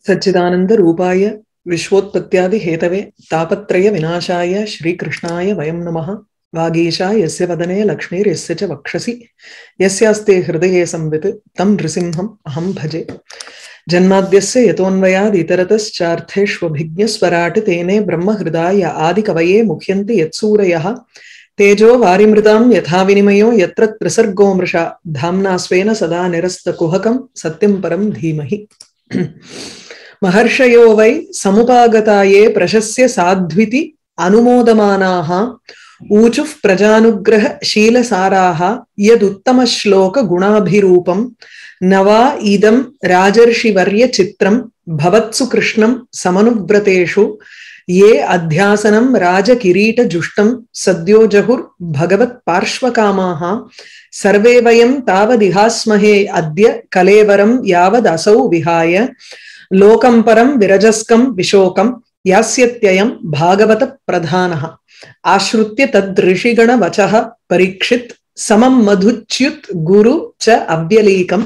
सच्चिदानन्दरूपाय विश्वोत्पत्त्यादिहेतवे तापत्रयविनाशाय श्रीकृष्णाय वयं नमः वागीशा यस्य वदने लक्ष्मीर्यस्य च वक्षसि यस्यास्ते हृदये संवित् तं नृसिंहम् अहं भजे जन्माद्यस्य यतोऽन्वयादितरतश्चार्थेष्वभिज्ञस्वराट् तेने ब्रह्महृदाय आदिकवये मुह्यन्ति यत्सूरयः तेजो वारिमृतां यथा विनिमयो यत्र त्रिसर्गो मृषा धाम्ना स्वेन सदा निरस्तकुहकं सत्यं परं धीमहि महर्षयो वै समुपागता ये प्रशस्य साध्विति अनुमोदमानाः ऊचुः प्रजानुग्रहशीलसाराः यदुत्तमश्लोकगुणाभिरूपं न वा इदं राजर्षिवर्यचित्रं भवत्सु कृष्णं समनुव्रतेषु ये अध्यासनं राजकिरीटजुष्टं सद्यो जहुर्भगवत्पार्श्वकामाः सर्वे वयं तावदिहास्महे अद्य कलेवरं यावदसौ विहाय लोकं परं विरजस्कं विशोकं यास्यत्ययं भागवतप्रधानः आश्रित्य तदृषिगणवचः परीक्षित् समं मधुच्युत् गुरु च अव्यलीकम्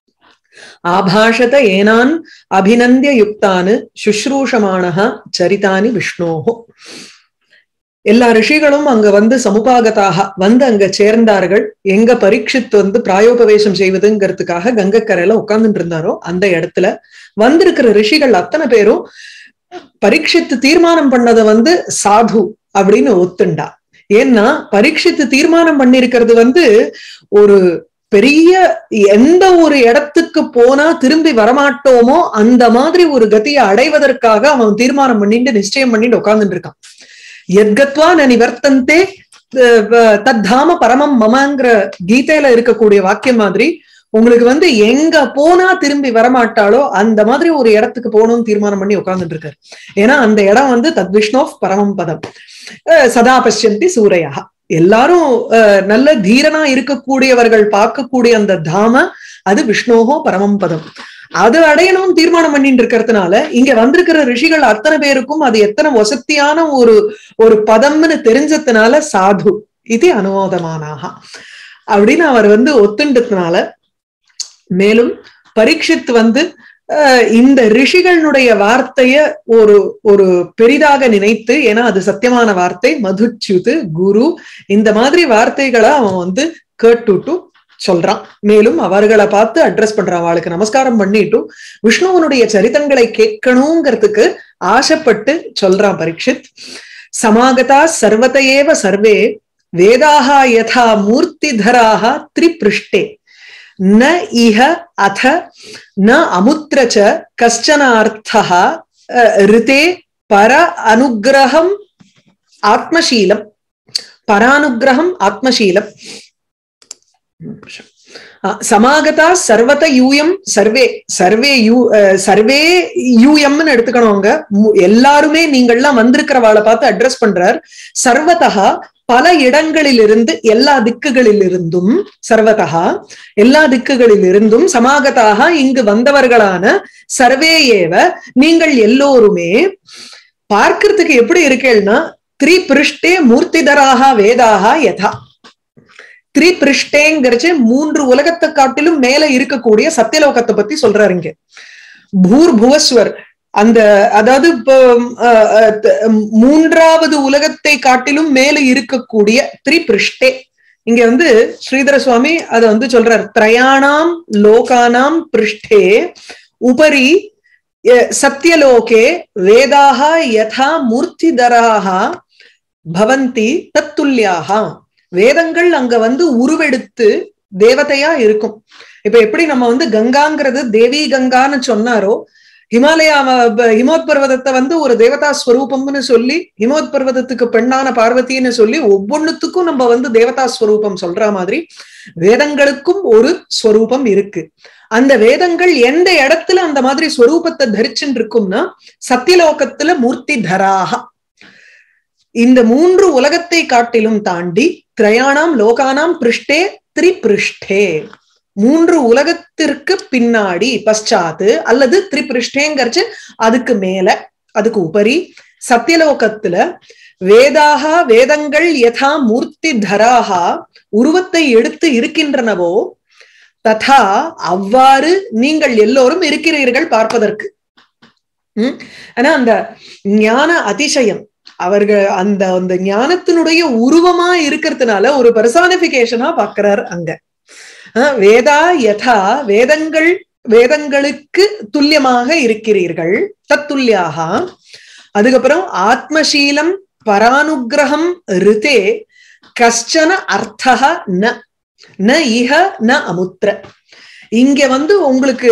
ஆபாஷத ஏனான் அபிநந்திய யுக்தானு சுஷ்ரூஷமானஹ சரிதானி விஷ்ணோஹோ எல்லா ரிஷிகளும் அங்க வந்து சமுபாகதாக வந்து அங்க சேர்ந்தார்கள் எங்க பரீட்சித்து வந்து பிராயோபவேசம் செய்வதுங்கிறதுக்காக கங்கக்கரையில உட்கார்ந்துட்டு இருந்தாரோ அந்த இடத்துல வந்திருக்கிற ரிஷிகள் அத்தனை பேரும் பரீட்சித்து தீர்மானம் பண்ணதை வந்து சாது அப்படின்னு ஒத்துண்டா ஏன்னா பரீட்சித்து தீர்மானம் பண்ணிருக்கிறது வந்து ஒரு பெரிய எந்த ஒரு இடத்துக்கு போனா திரும்பி வரமாட்டோமோ அந்த மாதிரி ஒரு கதியை அடைவதற்காக அவன் தீர்மானம் பண்ணிட்டு நிச்சயம் பண்ணிட்டு உட்கார்ந்துட்டு இருக்கான் எத்கத்வா ந நிவர்த்தந்தே தத்தாம பரமம் மமங்கிற கீதையில இருக்கக்கூடிய வாக்கியம் மாதிரி உங்களுக்கு வந்து எங்க போனா திரும்பி வரமாட்டாளோ அந்த மாதிரி ஒரு இடத்துக்கு போகணும்னு தீர்மானம் பண்ணி உட்கார்ந்துட்டு இருக்காரு ஏன்னா அந்த இடம் வந்து தத்விஷ்ணோ பரமம் பதம் சதா பஷ்யந்தி சூரையா எல்லாரும் நல்ல தீரனா இருக்கக்கூடியவர்கள் பார்க்கக்கூடிய அந்த தாம அது விஷ்ணோகோ பரமம் பதம் அது அடையணும் தீர்மானம் பண்ணிட்டு இருக்கிறதுனால இங்க வந்திருக்கிற ரிஷிகள் அத்தனை பேருக்கும் அது எத்தனை வசத்தியான ஒரு ஒரு பதம்னு தெரிஞ்சதுனால சாது இது அனுமோதமானாக அப்படின்னு அவர் வந்து ஒத்துண்டதுனால மேலும் பரீட்சித் வந்து இந்த ரிஷிகளுடைய வார்த்தைய ஒரு ஒரு பெரிதாக நினைத்து ஏன்னா அது சத்தியமான வார்த்தை மதுச்சுது குரு இந்த மாதிரி வார்த்தைகளை அவன் வந்து கேட்டுட்டு சொல்றான் மேலும் அவர்களை பார்த்து அட்ரஸ் பண்றான் அவளுக்கு நமஸ்காரம் பண்ணிட்டு விஷ்ணுவனுடைய சரித்தங்களை கேட்கணுங்கிறதுக்கு ஆசைப்பட்டு சொல்றான் பரீட்சித் சமாகதா சர்வத்தையேவ சர்வே வேதாக யதா மூர்த்திதராக திரிபிருஷ்டே ந இஹ அத ந அமுத்திர ச கஷ்டன அர்த்தः ரிதே பர அனுகிரகம் ஆத்மசீலம் பரானுகிரகம் ஆத்மசீலம் சமாகதா சர்வத யூயம் சர்வே சர்வே யூ சர்வே யூஎம்னு எடுத்துக்கணுங்க எல்லாருமே நீங்கள்லாம் வந்திருக்கிறவாளை பார்த்து அட்ரஸ் பண்றார் சர்வதா பல இடங்களிலிருந்து எல்லா திக்குகளிலிருந்தும் சர்வதா எல்லா திக்குகளிலிருந்தும் சமாகதாக இங்கு வந்தவர்களான சர்வே ஏவ நீங்கள் எல்லோருமே பார்க்கறதுக்கு எப்படி இருக்கேன்னா திரிபிருஷ்டே மூர்த்திதராக வேதாக யதா திரிபிருஷ்டேங்கிறச்சு மூன்று உலகத்தை காட்டிலும் மேல இருக்கக்கூடிய சத்தியலோகத்தை பத்தி சொல்றாரு இங்க பூர் புவஸ்வர் அந்த அதாவது இப்போ மூன்றாவது உலகத்தை காட்டிலும் மேல இருக்கக்கூடிய திரிபிருஷ்டே இங்க வந்து ஸ்ரீதர சுவாமி அத வந்து சொல்றார் திரயாணாம் லோகானாம் பிருஷ்டே உபரி சத்தியலோகே வேதாக யதா மூர்த்திதராக பவந்தி தத்துல்யாக வேதங்கள் அங்க வந்து உருவெடுத்து தேவதையா இருக்கும் இப்ப எப்படி நம்ம வந்து கங்காங்கிறது தேவி கங்கான்னு சொன்னாரோ ஹிமாலயா ஹிமோத் பர்வதத்தை வந்து ஒரு தேவதா ஸ்வரூபம்னு சொல்லி ஹிமோத் பர்வதத்துக்கு பெண்ணான பார்வதின்னு சொல்லி ஒவ்வொன்னுத்துக்கும் நம்ம வந்து தேவதா ஸ்வரூபம் சொல்ற மாதிரி வேதங்களுக்கும் ஒரு ஸ்வரூபம் இருக்கு அந்த வேதங்கள் எந்த இடத்துல அந்த மாதிரி ஸ்வரூபத்தை தரிச்சுட்டு இருக்கும்னா சத்தியலோகத்துல மூர்த்தி தராக இந்த மூன்று உலகத்தை காட்டிலும் தாண்டி திரயாணாம் லோகானாம் பிருஷ்டே திரிபிருஷ்டே மூன்று உலகத்திற்கு பின்னாடி பశ్చాத்து அல்லது திரிபிருஷ்டேங்கிறச்சு அதுக்கு மேல அதுக்கு உபரி சத்தியலோகத்துல வேதாக வேதங்கள் யதா மூர்த்தி தராகா உருவத்தை எடுத்து இருக்கின்றனவோ ததா அவ்வாறு நீங்கள் எல்லோரும் இருக்கிறீர்கள் பார்ப்பதற்கு உம் ஆனா அந்த ஞான அதிசயம் அவர்கள் அந்த அந்த ஞானத்தினுடைய உருவமா இருக்கிறதுனால ஒரு பர்சானிபிகேஷனா பாக்குறார் அங்க அஹ் வேதா யதா வேதங்கள் வேதங்களுக்கு துல்லியமாக இருக்கிறீர்கள் தத்துல்யாக அதுக்கப்புறம் ஆத்மசீலம் பரானுகிரகம் ரிதே கஷ்டன அர்த்தக ந ந இஹ ந அமுத்திர இங்க வந்து உங்களுக்கு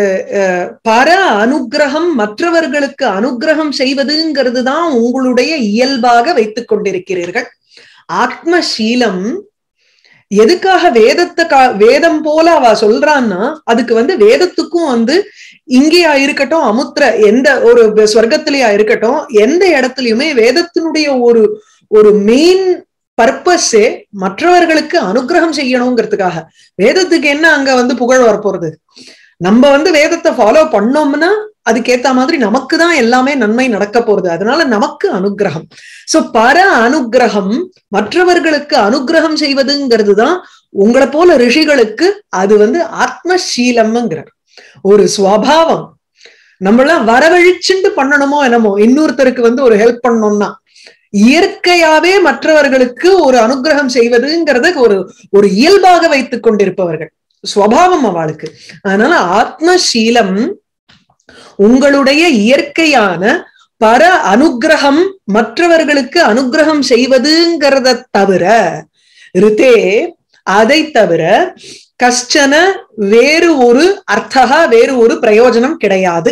பர அனுகிரகம் மற்றவர்களுக்கு அனுகிரகம் செய்வதுங்கிறது தான் உங்களுடைய இயல்பாக வைத்துக் கொண்டிருக்கிறீர்கள் ஆத்மசீலம் எதுக்காக வேதத்தை கா வேதம் போல அவ சொல்றான்னா அதுக்கு வந்து வேதத்துக்கும் வந்து இங்கேயா இருக்கட்டும் அமுத்திர எந்த ஒரு ஸ்வர்க்கத்திலேயா இருக்கட்டும் எந்த இடத்துலயுமே வேதத்தினுடைய ஒரு ஒரு மெயின் பர்பஸே மற்றவர்களுக்கு அனுகிரகம் செய்யணுங்கிறதுக்காக வேதத்துக்கு என்ன அங்க வந்து புகழ் வரப்போறது நம்ம வந்து வேதத்தை ஃபாலோ பண்ணோம்னா அதுக்கேத்த மாதிரி நமக்கு தான் எல்லாமே நன்மை நடக்க போறது அதனால நமக்கு அனுகிரகம் சோ பர அனுகிரகம் மற்றவர்களுக்கு அனுகிரகம் செய்வதுங்கிறது தான் உங்களை போல ரிஷிகளுக்கு அது வந்து ஆத்மசீலம்ங்கிறார் ஒரு சுவாவம் நம்மளாம் வரவழிச்சுட்டு பண்ணணுமோ என்னமோ இன்னொருத்தருக்கு வந்து ஒரு ஹெல்ப் பண்ணோம்னா இயற்கையாவே மற்றவர்களுக்கு ஒரு அனுகிரகம் செய்வதுங்கிறத ஒரு ஒரு இயல்பாக வைத்துக் கொண்டிருப்பவர்கள் சுவாவம் அவளுக்கு அதனால ஆத்மசீலம் உங்களுடைய இயற்கையான பர அனுகிரகம் மற்றவர்களுக்கு அனுகிரகம் செய்வதுங்கிறத தவிர ரித்தே அதை தவிர கஷ்டன வேறு ஒரு அர்த்தகா வேறு ஒரு பிரயோஜனம் கிடையாது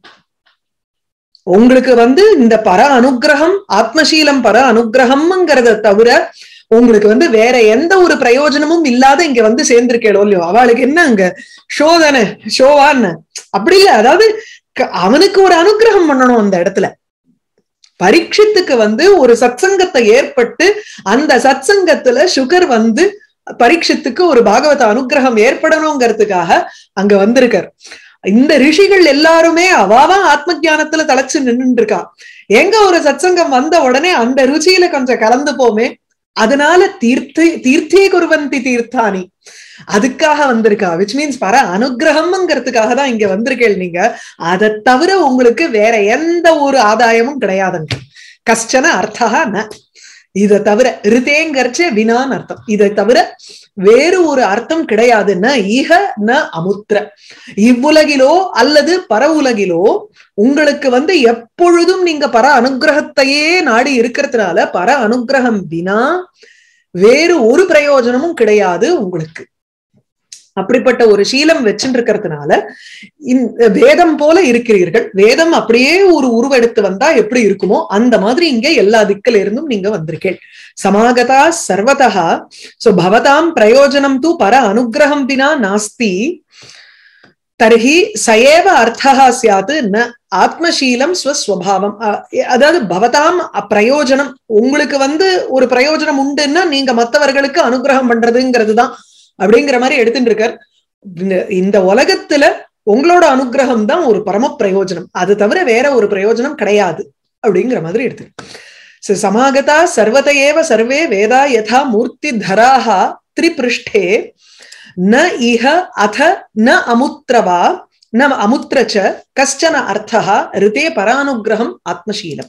உங்களுக்கு வந்து இந்த பர அனுகிரகம் ஆத்மசீலம் பர அனுகிரகம்ங்கிறத தவிர உங்களுக்கு வந்து வேற எந்த ஒரு பிரயோஜனமும் இல்லாத இங்க வந்து சேர்ந்திருக்கேளோ இல்லையோ அவளுக்கு என்ன அங்க ஷோ தானே ஷோவான்னு அப்படி இல்ல அதாவது அவனுக்கு ஒரு அனுகிரகம் பண்ணணும் அந்த இடத்துல பரீட்சத்துக்கு வந்து ஒரு சத்சங்கத்தை ஏற்பட்டு அந்த சத்சங்கத்துல சுகர் வந்து பரீட்சத்துக்கு ஒரு பாகவத அனுகிரகம் ஏற்படணுங்கிறதுக்காக அங்க வந்திருக்கார் இந்த ரிஷிகள் எல்லாருமே அவாவா ஆத்ம ஜானத்துல தலைச்சு நின்று இருக்கா எங்க ஒரு சத்சங்கம் வந்த உடனே அந்த ருச்சியில கொஞ்சம் கலந்து போமே அதனால தீர்த்தே தீர்த்தே குருவந்தி தீர்த்தானி அதுக்காக வந்திருக்கா விச் மீன்ஸ் பர அனுகிரகம்ங்கிறதுக்காக தான் இங்க வந்திருக்கேள் நீங்க அதை தவிர உங்களுக்கு வேற எந்த ஒரு ஆதாயமும் கிடையாதுங்க கஷ்டன அர்த்தா ந இதை தவிர ரிதேங்கர்ச்சே வினான்னு அர்த்தம் இதை தவிர வேறு ஒரு அர்த்தம் கிடையாதுன்னா ஈக ந அமுத்திர இவ்வுலகிலோ அல்லது பர உலகிலோ உங்களுக்கு வந்து எப்பொழுதும் நீங்க பர அனுகிரகத்தையே நாடி இருக்கிறதுனால பர அனுகிரகம் வினா வேறு ஒரு பிரயோஜனமும் கிடையாது உங்களுக்கு அப்படிப்பட்ட ஒரு சீலம் வச்சுட்டு இருக்கிறதுனால வேதம் போல இருக்கிறீர்கள் வேதம் அப்படியே ஒரு உருவெடுத்து வந்தா எப்படி இருக்குமோ அந்த மாதிரி இங்க எல்லா திக்கில இருந்தும் நீங்க வந்திருக்கேள் சமாகதா சர்வதா சோ பவதாம் பிரயோஜனம் தூ பர அனுகிரகம் வினா நாஸ்தி தர்ஹி சயேவ அர்த்தா சியாத்து ந ஆத்மசீலம் ஸ்வஸ்வபாவம் அதாவது பவதாம் பிரயோஜனம் உங்களுக்கு வந்து ஒரு பிரயோஜனம் உண்டுன்னா நீங்க மற்றவர்களுக்கு அனுகிரகம் பண்றதுங்கிறது தான் அப்படிங்கிற மாதிரி எடுத்துட்டு இருக்கார் இந்த உலகத்துல உங்களோட அனுகிரகம் தான் ஒரு பரம பிரயோஜனம் அது தவிர வேற ஒரு பிரயோஜனம் கிடையாது அப்படிங்கிற மாதிரி எடுத்து சமாகதா சர்வத ஏவ சர்வே வேதா யதா மூர்த்தி தராஹா திரிபிருஷ்டே ந இஹ அத ந அமுத்திரவா ந அமுத்திரச்ச கஷ்டன அர்த்தா ரிதே பரானுகிரகம் ஆத்மசீலம்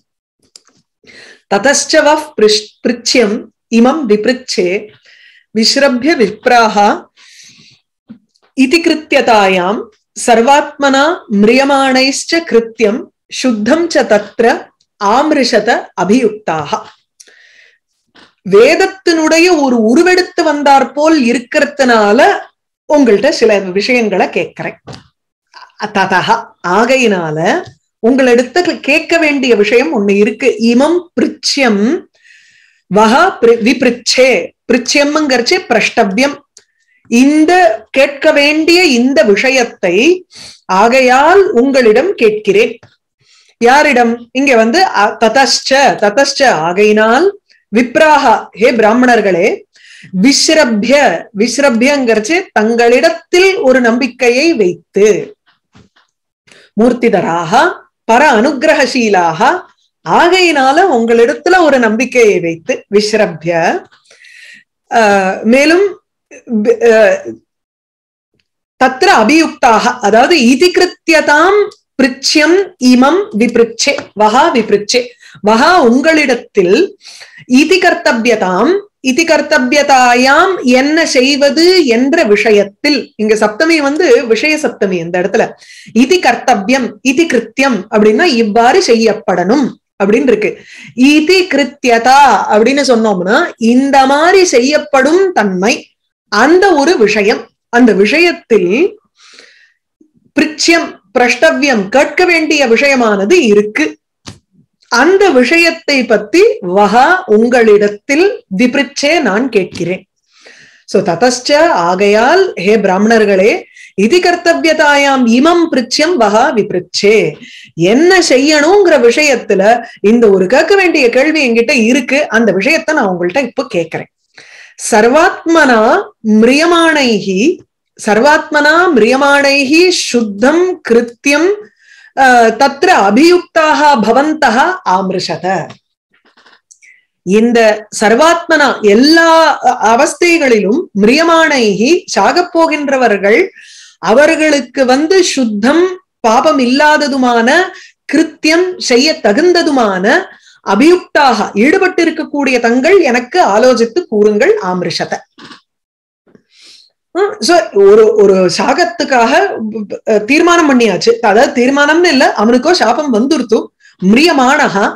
ததச்ச வஃப் பிருச்சியம் இமம் விபிருச்சே விஸ்ரபிய விப்ராக இதி கிருத்தியதாயாம் சர்வாத்மனா மிரியமாணைச்ச கிருத்தியம் சுத்தம் ச தத்ர ஆமிருஷத அபியுக்தாக வேதத்தினுடைய ஒரு உருவெடுத்து வந்தார் போல் இருக்கிறதுனால உங்கள்கிட்ட சில விஷயங்களை கேட்கிறேன் ததா ஆகையினால உங்களிடத்து கேட்க வேண்டிய விஷயம் ஒண்ணு இருக்கு இமம் பிரிச்சியம் வஹா விபிருச்சே பிரிச்சியம்ங்கிறச்சே பிரஷ்டபியம் இந்த கேட்க வேண்டிய இந்த விஷயத்தை ஆகையால் உங்களிடம் கேட்கிறேன் யாரிடம் இங்க வந்து ததஷ்ட ததஷ்ட ஆகையினால் விப்ராகா ஹே பிராமணர்களே விஸ்ரபிய விஸ்ரபியங்கிறச்சு தங்களிடத்தில் ஒரு நம்பிக்கையை வைத்து மூர்த்திதராக பர அனுகிரகசீலாக ஆகையினால உங்களிடத்துல ஒரு நம்பிக்கையை வைத்து விஸ்ரபிய மேலும் தத்திர அபியுக்தாக அதாவது இதி கிருத்தியதாம் பிரிச்சியம் இமம் விபிருச்சே வஹா விபிருச்சே வஹா உங்களிடத்தில் இதி கர்த்தவியதாம் இதி கர்த்தவியதாயாம் என்ன செய்வது என்ற விஷயத்தில் இங்க சப்தமி வந்து விஷய சப்தமி இந்த இடத்துல இதி கர்த்தவியம் இதி கிருத்தியம் அப்படின்னா இவ்வாறு செய்யப்படணும் அப்படின்னு இருக்கு இதி கிருத்தியதா அப்படின்னு சொன்னோம்னா இந்த மாதிரி செய்யப்படும் தன்மை அந்த ஒரு விஷயம் அந்த விஷயத்தில் பிரிச்சியம் பிரஷ்டவியம் கேட்க வேண்டிய விஷயமானது இருக்கு அந்த விஷயத்தை பத்தி வகா உங்களிடத்தில் விபிரிச்சே நான் கேட்கிறேன் சோ ததச்ச ஆகையால் ஹே பிராமணர்களே இதி கர்த்தவியதாயாம் இமம் பிரிச்சியம் வகா விபிரிச்சே என்ன செய்யணுங்கிற விஷயத்துல இந்த ஒரு கேட்க வேண்டிய கேள்வி என்கிட்ட இருக்கு அந்த விஷயத்த நான் உங்கள்கிட்ட இப்ப கேட்கிறேன் சர்வாத்மனா மிரியமானைகி சர்வாத்மனா மிரியமானைகி சுத்தம் கிருத்தியம் தத்ர அபியுக்தாக பவந்தக ஆமிருஷத இந்த சர்வாத்மனா எல்லா அவஸ்தைகளிலும் மிரியமானைகி சாகப் போகின்றவர்கள் அவர்களுக்கு வந்து சுத்தம் பாபம் இல்லாததுமான கிருத்தியம் செய்ய தகுந்ததுமான அபியுக்தாக ஈடுபட்டிருக்கக்கூடிய தங்கள் எனக்கு ஆலோசித்து கூறுங்கள் ஆமிருஷத ஒரு ஒரு சாகத்துக்காக தீர்மானம் பண்ணியாச்சு அதாவது தீர்மானம்னு இல்ல அவனுக்கோ சாபம் வந்துருத்து மிரியமானஹா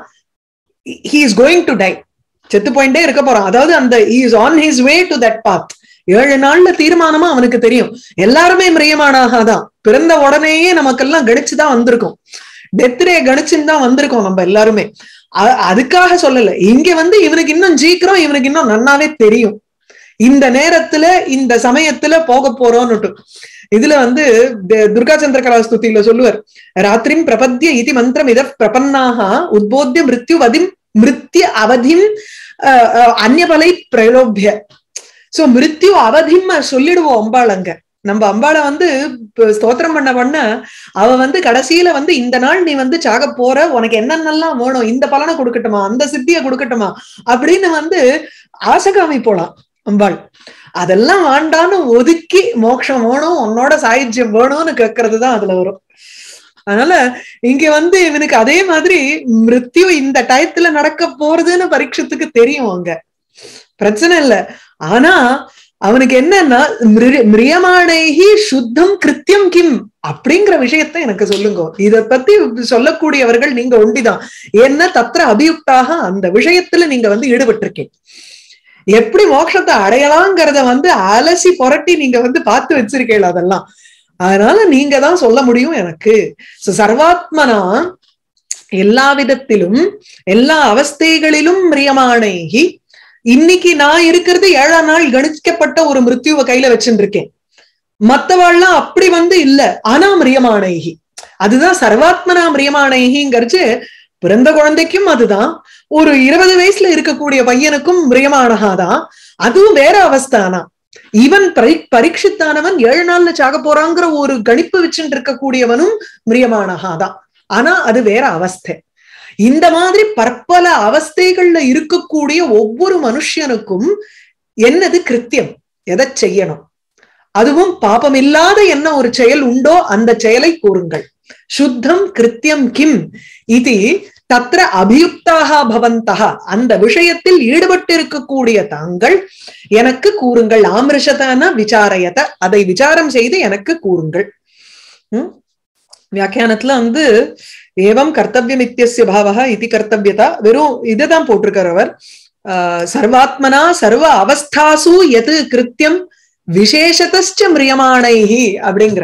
he is going to die செத்து போயிட்டே இருக்க போறான் அதாவது அந்த is on his way to that path ஏழு நாள்ல தீர்மானமா அவனுக்கு தெரியும் எல்லாருமே மிரியமானாக தான் பிறந்த உடனேயே நமக்கெல்லாம் கணிச்சுதான் வந்திருக்கும் டெத் டே கணிச்சுன்னு தான் வந்திருக்கோம் நம்ம எல்லாருமே அதுக்காக சொல்லல இங்க வந்து இவனுக்கு இன்னும் சீக்கிரம் இவனுக்கு இன்னும் நன்னாவே தெரியும் இந்த நேரத்துல இந்த சமயத்துல போக போறோம்னுட்டு இதுல வந்து துர்கா சந்திரகலா ஸ்துதியில சொல்லுவார் ராத்திரிம் பிரபத்திய இதி மந்திரம் இத பிரபன்னாக உத்போத்திய மிருத்யு வதிம் மிருத்திய அவதிம் அந்நியபலை பிரலோபிய சோ மிருத்யு அவதிம் சொல்லிடுவோம் அம்பாள் அங்க நம்ம அம்பாளை வந்து ஸ்தோத்திரம் பண்ண பண்ண அவ வந்து கடைசியில வந்து இந்த நாள் நீ வந்து சாக போற உனக்கு என்னென்னலாம் வேணும் இந்த பலனை கொடுக்கட்டுமா அந்த சித்திய கொடுக்கட்டுமா அப்படின்னு வந்து ஆசகாமி போலாம் அம்பாள் அதெல்லாம் வேண்டான்னு ஒதுக்கி மோட்சம் வேணும் உன்னோட சாயுஜ்யம் வேணும்னு கேட்கறது தான் அதுல வரும் அதனால இங்க வந்து இவனுக்கு அதே மாதிரி மிருத்யு இந்த டயத்துல நடக்க போறதுன்னு பரீட்சத்துக்கு தெரியும் அங்க பிரச்சனை இல்ல ஆனா அவனுக்கு என்னன்னா மிரியமானேகி சுத்தம் கிருத்தியம் கிம் அப்படிங்கிற விஷயத்த எனக்கு சொல்லுங்க இத பத்தி சொல்லக்கூடியவர்கள் நீங்க ஒண்டிதான் என்ன தத்திர அபியுக்தாக அந்த விஷயத்துல நீங்க வந்து ஈடுபட்டிருக்கீங்க எப்படி மோட்சத்தை அடையலாங்கிறத வந்து அலசி புரட்டி நீங்க வந்து பார்த்து வச்சிருக்கீங்க அதெல்லாம் அதனால நீங்க தான் சொல்ல முடியும் எனக்கு சர்வாத்மனா எல்லா விதத்திலும் எல்லா அவஸ்தைகளிலும் மிரியமானேகி இன்னைக்கு நான் இருக்கிறது ஏழாம் நாள் கணிக்கப்பட்ட ஒரு மிருத்யுவை கையில வச்சுட்டு இருக்கேன் மத்தவாள்லாம் அப்படி வந்து இல்ல ஆனா மிரியமானேகி அதுதான் சர்வாத்மனா மிரியமானேகிங்கிறச்சு பிறந்த குழந்தைக்கும் அதுதான் ஒரு இருபது வயசுல இருக்கக்கூடிய பையனுக்கும் மிரியமானகாதான் அதுவும் வேற அவஸ்தானா இவன் பரி பரீட்சித்தானவன் ஏழு நாள்ல சாக போறாங்கிற ஒரு கணிப்பு வச்சுட்டு இருக்கக்கூடியவனும் மிரியமானகாதான் ஆனா அது வேற அவஸ்தை இந்த மாதிரி பற்பல அவஸ்தைகள்ல இருக்கக்கூடிய ஒவ்வொரு மனுஷனுக்கும் என்னது கிருத்தியம் எதை செய்யணும் அதுவும் பாபம் இல்லாத என்ன ஒரு செயல் உண்டோ அந்த செயலை கூறுங்கள் சுத்தம் கிருத்தியம் கிம் இது தத்திர அபியுக்தாக பவந்தக அந்த விஷயத்தில் ஈடுபட்டிருக்கக்கூடிய தாங்கள் எனக்கு கூறுங்கள் ஆமிருஷதான விசாரயத அதை விசாரம் செய்து எனக்கு கூறுங்கள் உம் வியாக்கியானத்துல வந்து ஏவம் கர்த்தவியம் இத்தியசிய பாவகா இது கர்த்தவியதா வெறும் இதுதான் போட்டிருக்கார் அவர் சர்வாத்மனா சர்வ அவஸ்தாசு எது கிருத்தியம் விசேஷதச்ச மிரியமானைஹி அப்படிங்கிற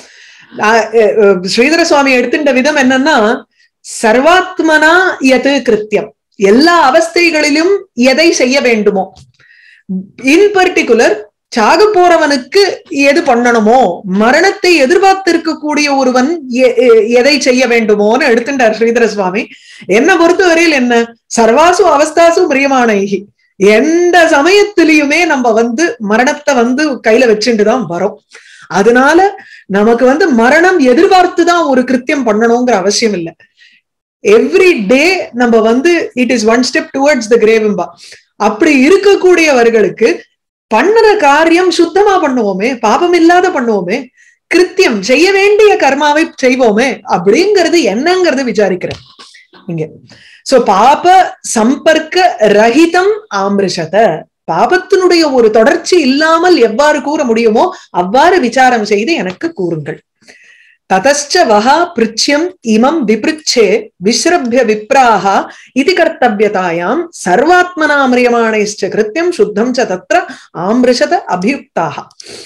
ஸ்ரீதர சுவாமி எடுத்துட்ட விதம் என்னன்னா சர்வாத்மனா எது கிருத்தியம் எல்லா அவஸ்தைகளிலும் எதை செய்ய வேண்டுமோ இன் பர்டிகுலர் சாக போறவனுக்கு எது பண்ணணுமோ மரணத்தை எதிர்பார்த்திருக்கக்கூடிய ஒருவன் எதை செய்ய வேண்டுமோன்னு எடுத்துட்டார் ஸ்ரீதர சுவாமி என்ன பொறுத்தவரையில் என்ன சர்வாசு அவஸ்தாசு பிரியமானகி எந்த சமயத்திலயுமே நம்ம வந்து மரணத்தை வந்து கையில வச்சுட்டு தான் வரோம் அதனால நமக்கு வந்து மரணம் எதிர்பார்த்துதான் ஒரு கிருத்தியம் பண்ணணுங்கிற அவசியம் இல்லை எவ்ரி டே நம்ம வந்து it is one step towards the கிரேவம்பா அப்படி இருக்கக்கூடியவர்களுக்கு பண்ணுற காரியம் சுத்தமா பண்ணுவோமே பாபம் இல்லாத பண்ணுவோமே கிருத்தியம் செய்ய வேண்டிய கர்மாவை செய்வோமே அப்படிங்கிறது என்னங்கிறது விசாரிக்கிறேன் இங்க சோ பாப சம்பர்க்க ரஹிதம் ஆமிருஷத பாபத்தினுடைய ஒரு தொடர்ச்சி இல்லாமல் எவ்வாறு கூற முடியுமோ அவ்வாறு விசாரம் செய்து எனக்கு கூறுங்கள் ததச்ச வஹா பிருச்சியம் இமம் விபிருச்சே விஸ்ரபிய விப்ராக இது கர்த்தவியதாயாம் சர்வாத்மனா மிரியமாணைச்ச கிருத்தியம் சுத்தம் ச தத்ர ஆமிருஷத அபியுக்தாக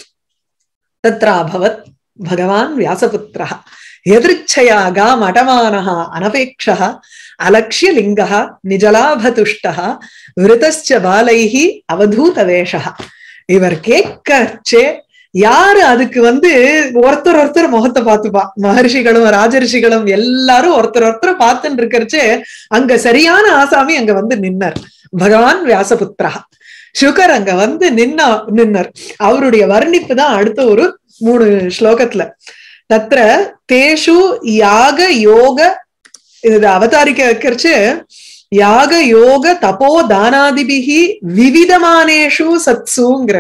தத்ர அபவத் பகவான் வியாசபுத்திரः எதிர்ச்சயா காம் அடமானः அனபேட்சः அலக்ஷ்ய லிங்கः நிஜலாபதுஷ்டः விருதஸ்ச பாலைஹி அவதூத வேஷः இவர் கேட்கச்சே யாரு அதுக்கு வந்து ஒருத்தர் ஒருத்தர் முகத்தை பார்த்துப்பா மகர்ஷிகளும் ராஜரிஷிகளும் எல்லாரும் ஒருத்தர் ஒருத்தர் பார்த்துட்டு இருக்கிறச்சே அங்க சரியான ஆசாமி அங்க வந்து நின்னர் பகவான் வியாசபுத்திரா சுகர் அங்க வந்து நின்னா நின்னர் அவருடைய வர்ணிப்பு தான் அடுத்த ஒரு மூணு ஸ்லோகத்துல தத்ர தேஷு யாக யோக இது அவதாரிக்க வைக்கிறச்சு யாக யோக தபோ தானாதிபிகி விவிதமானேஷு சத்சுங்கிற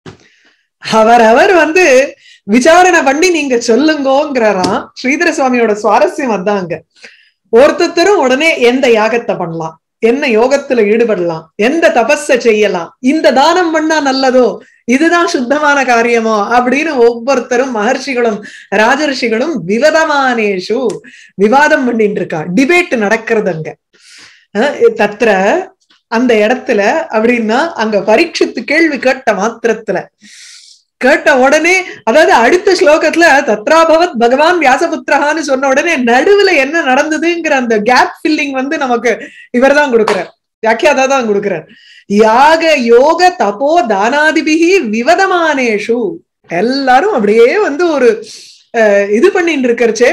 அவரவர் வந்து விசாரணை பண்ணி நீங்க சொல்லுங்கோங்கிறாராம் ஸ்ரீதர சுவாமியோட சுவாரஸ்யம் அதாங்க ஒருத்தரும் உடனே எந்த யாகத்தை பண்ணலாம் என்ன யோகத்துல ஈடுபடலாம் எந்த தபஸ செய்யலாம் இந்த தானம் பண்ணா நல்லதோ இதுதான் சுத்தமான காரியமோ அப்படின்னு ஒவ்வொருத்தரும் மகர்ஷிகளும் ராஜரிஷிகளும் விவதமானேஷு விவாதம் பண்ணிட்டு இருக்கா டிபேட் நடக்கிறது அங்க தத்திர அந்த இடத்துல அப்படின்னா அங்க பரீட்சித்து கேள்வி கேட்ட மாத்திரத்துல கேட்ட உடனே அதாவது அடுத்த ஸ்லோகத்துல தத்ராபவத் பகவான் வியாசபுத்திரகான்னு சொன்ன உடனே நடுவுல என்ன நடந்ததுங்கிற அந்த கேப் ஃபில்லிங் வந்து நமக்கு இவர் தான் கொடுக்கிறார் வியாக்கியாதா தான் கொடுக்கிறார் யாக யோக தபோ தானாதிபிகி விவதமானேஷு எல்லாரும் அப்படியே வந்து ஒரு இது பண்ணிட்டு இருக்கிறச்சே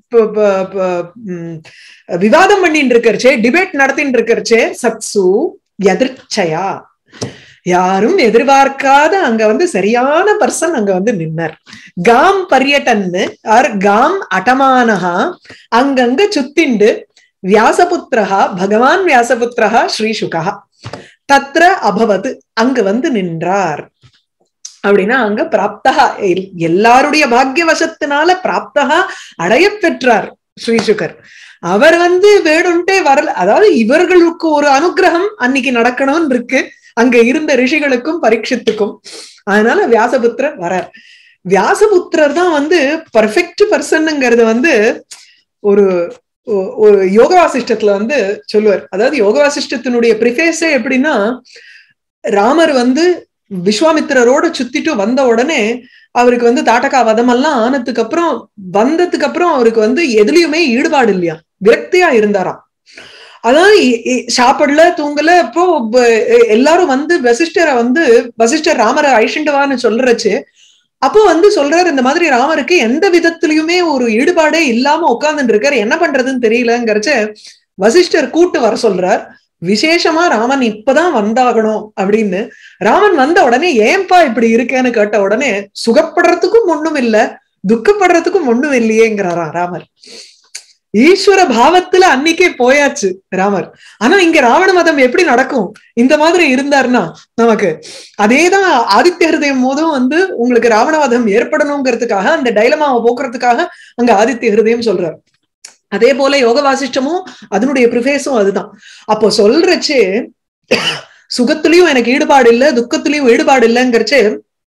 விவாதம் பண்ணிட்டு இருக்கிறச்சே டிபேட் நடத்திட்டு இருக்கிறச்சே சத்சு எதிர்ச்சையா யாரும் எதிர்பார்க்காத அங்க வந்து சரியான பர்சன் அங்க வந்து நின்னர் காம் பரியட்டன்னு ஆர் காம் அட்டமானஹா அங்கங்க சுத்திண்டு வியாசபுத்திரஹா பகவான் வியாசபுத்திரஹா ஸ்ரீசுகா தத்ர அபவது அங்கு வந்து நின்றார் அப்படின்னா அங்க பிராப்தகா எல்லாருடைய பாக்கியவசத்தினால பிராப்தகா அடைய பெற்றார் ஸ்ரீசுகர் அவர் வந்து வேணும்ட்டே வரல அதாவது இவர்களுக்கு ஒரு அனுகிரகம் அன்னைக்கு நடக்கணும்னு இருக்கு அங்க இருந்த ரிஷிகளுக்கும் பரீட்சித்துக்கும் அதனால வியாசபுத்திரர் வரார் வியாசபுத்திரர் தான் வந்து பர்ஃபெக்ட் பர்சன்ங்கிறது வந்து ஒரு ஒரு யோக வாசிஷ்டத்துல வந்து சொல்லுவார் அதாவது யோக வாசிஷ்டத்தினுடைய ப்ரிஃபேஸே எப்படின்னா ராமர் வந்து விஸ்வாமித்திரரோட சுத்திட்டு வந்த உடனே அவருக்கு வந்து தாட்டகா வதம் எல்லாம் ஆனதுக்கு அப்புறம் வந்ததுக்கு அப்புறம் அவருக்கு வந்து எதுலயுமே ஈடுபாடு இல்லையா விரக்தியா இருந்தாராம் அதான் சாப்பிடல தூங்கல இப்போ எல்லாரும் வந்து வசிஷ்டரை வந்து வசிஷ்டர் ராமரை ஐஷண்டவான்னு சொல்றச்சு அப்போ வந்து சொல்றாரு இந்த மாதிரி ராமருக்கு எந்த விதத்திலயுமே ஒரு ஈடுபாடே இல்லாம உட்கார்ந்துட்டு இருக்காரு என்ன பண்றதுன்னு தெரியலங்கிறச்ச வசிஷ்டர் கூட்டு வர சொல்றார் விசேஷமா ராமன் இப்பதான் வந்தாகணும் அப்படின்னு ராமன் வந்த உடனே ஏன்பா இப்படி இருக்கேன்னு கேட்ட உடனே சுகப்படுறதுக்கும் ஒண்ணும் இல்ல துக்கப்படுறதுக்கும் ஒண்ணும் இல்லையேங்கிறாரா ராமர் ஈஸ்வர பாவத்துல அன்னைக்கே போயாச்சு ராமர் ஆனா இங்க ராவண மதம் எப்படி நடக்கும் இந்த மாதிரி இருந்தாருன்னா நமக்கு அதேதான் ஆதித்ய ஹிருதயம் போதும் வந்து உங்களுக்கு ராவணவதம் ஏற்படணுங்கிறதுக்காக அந்த டைலமாவை போக்குறதுக்காக அங்க ஆதித்ய ஹிருதயம் சொல்றாரு அதே போல யோக வாசிஷ்டமும் அதனுடைய ப்ரிஃபேஸும் அதுதான் அப்போ சொல்றச்சு சுகத்திலையும் எனக்கு ஈடுபாடு இல்லை துக்கத்திலையும் ஈடுபாடு இல்லைங்கிறச்சு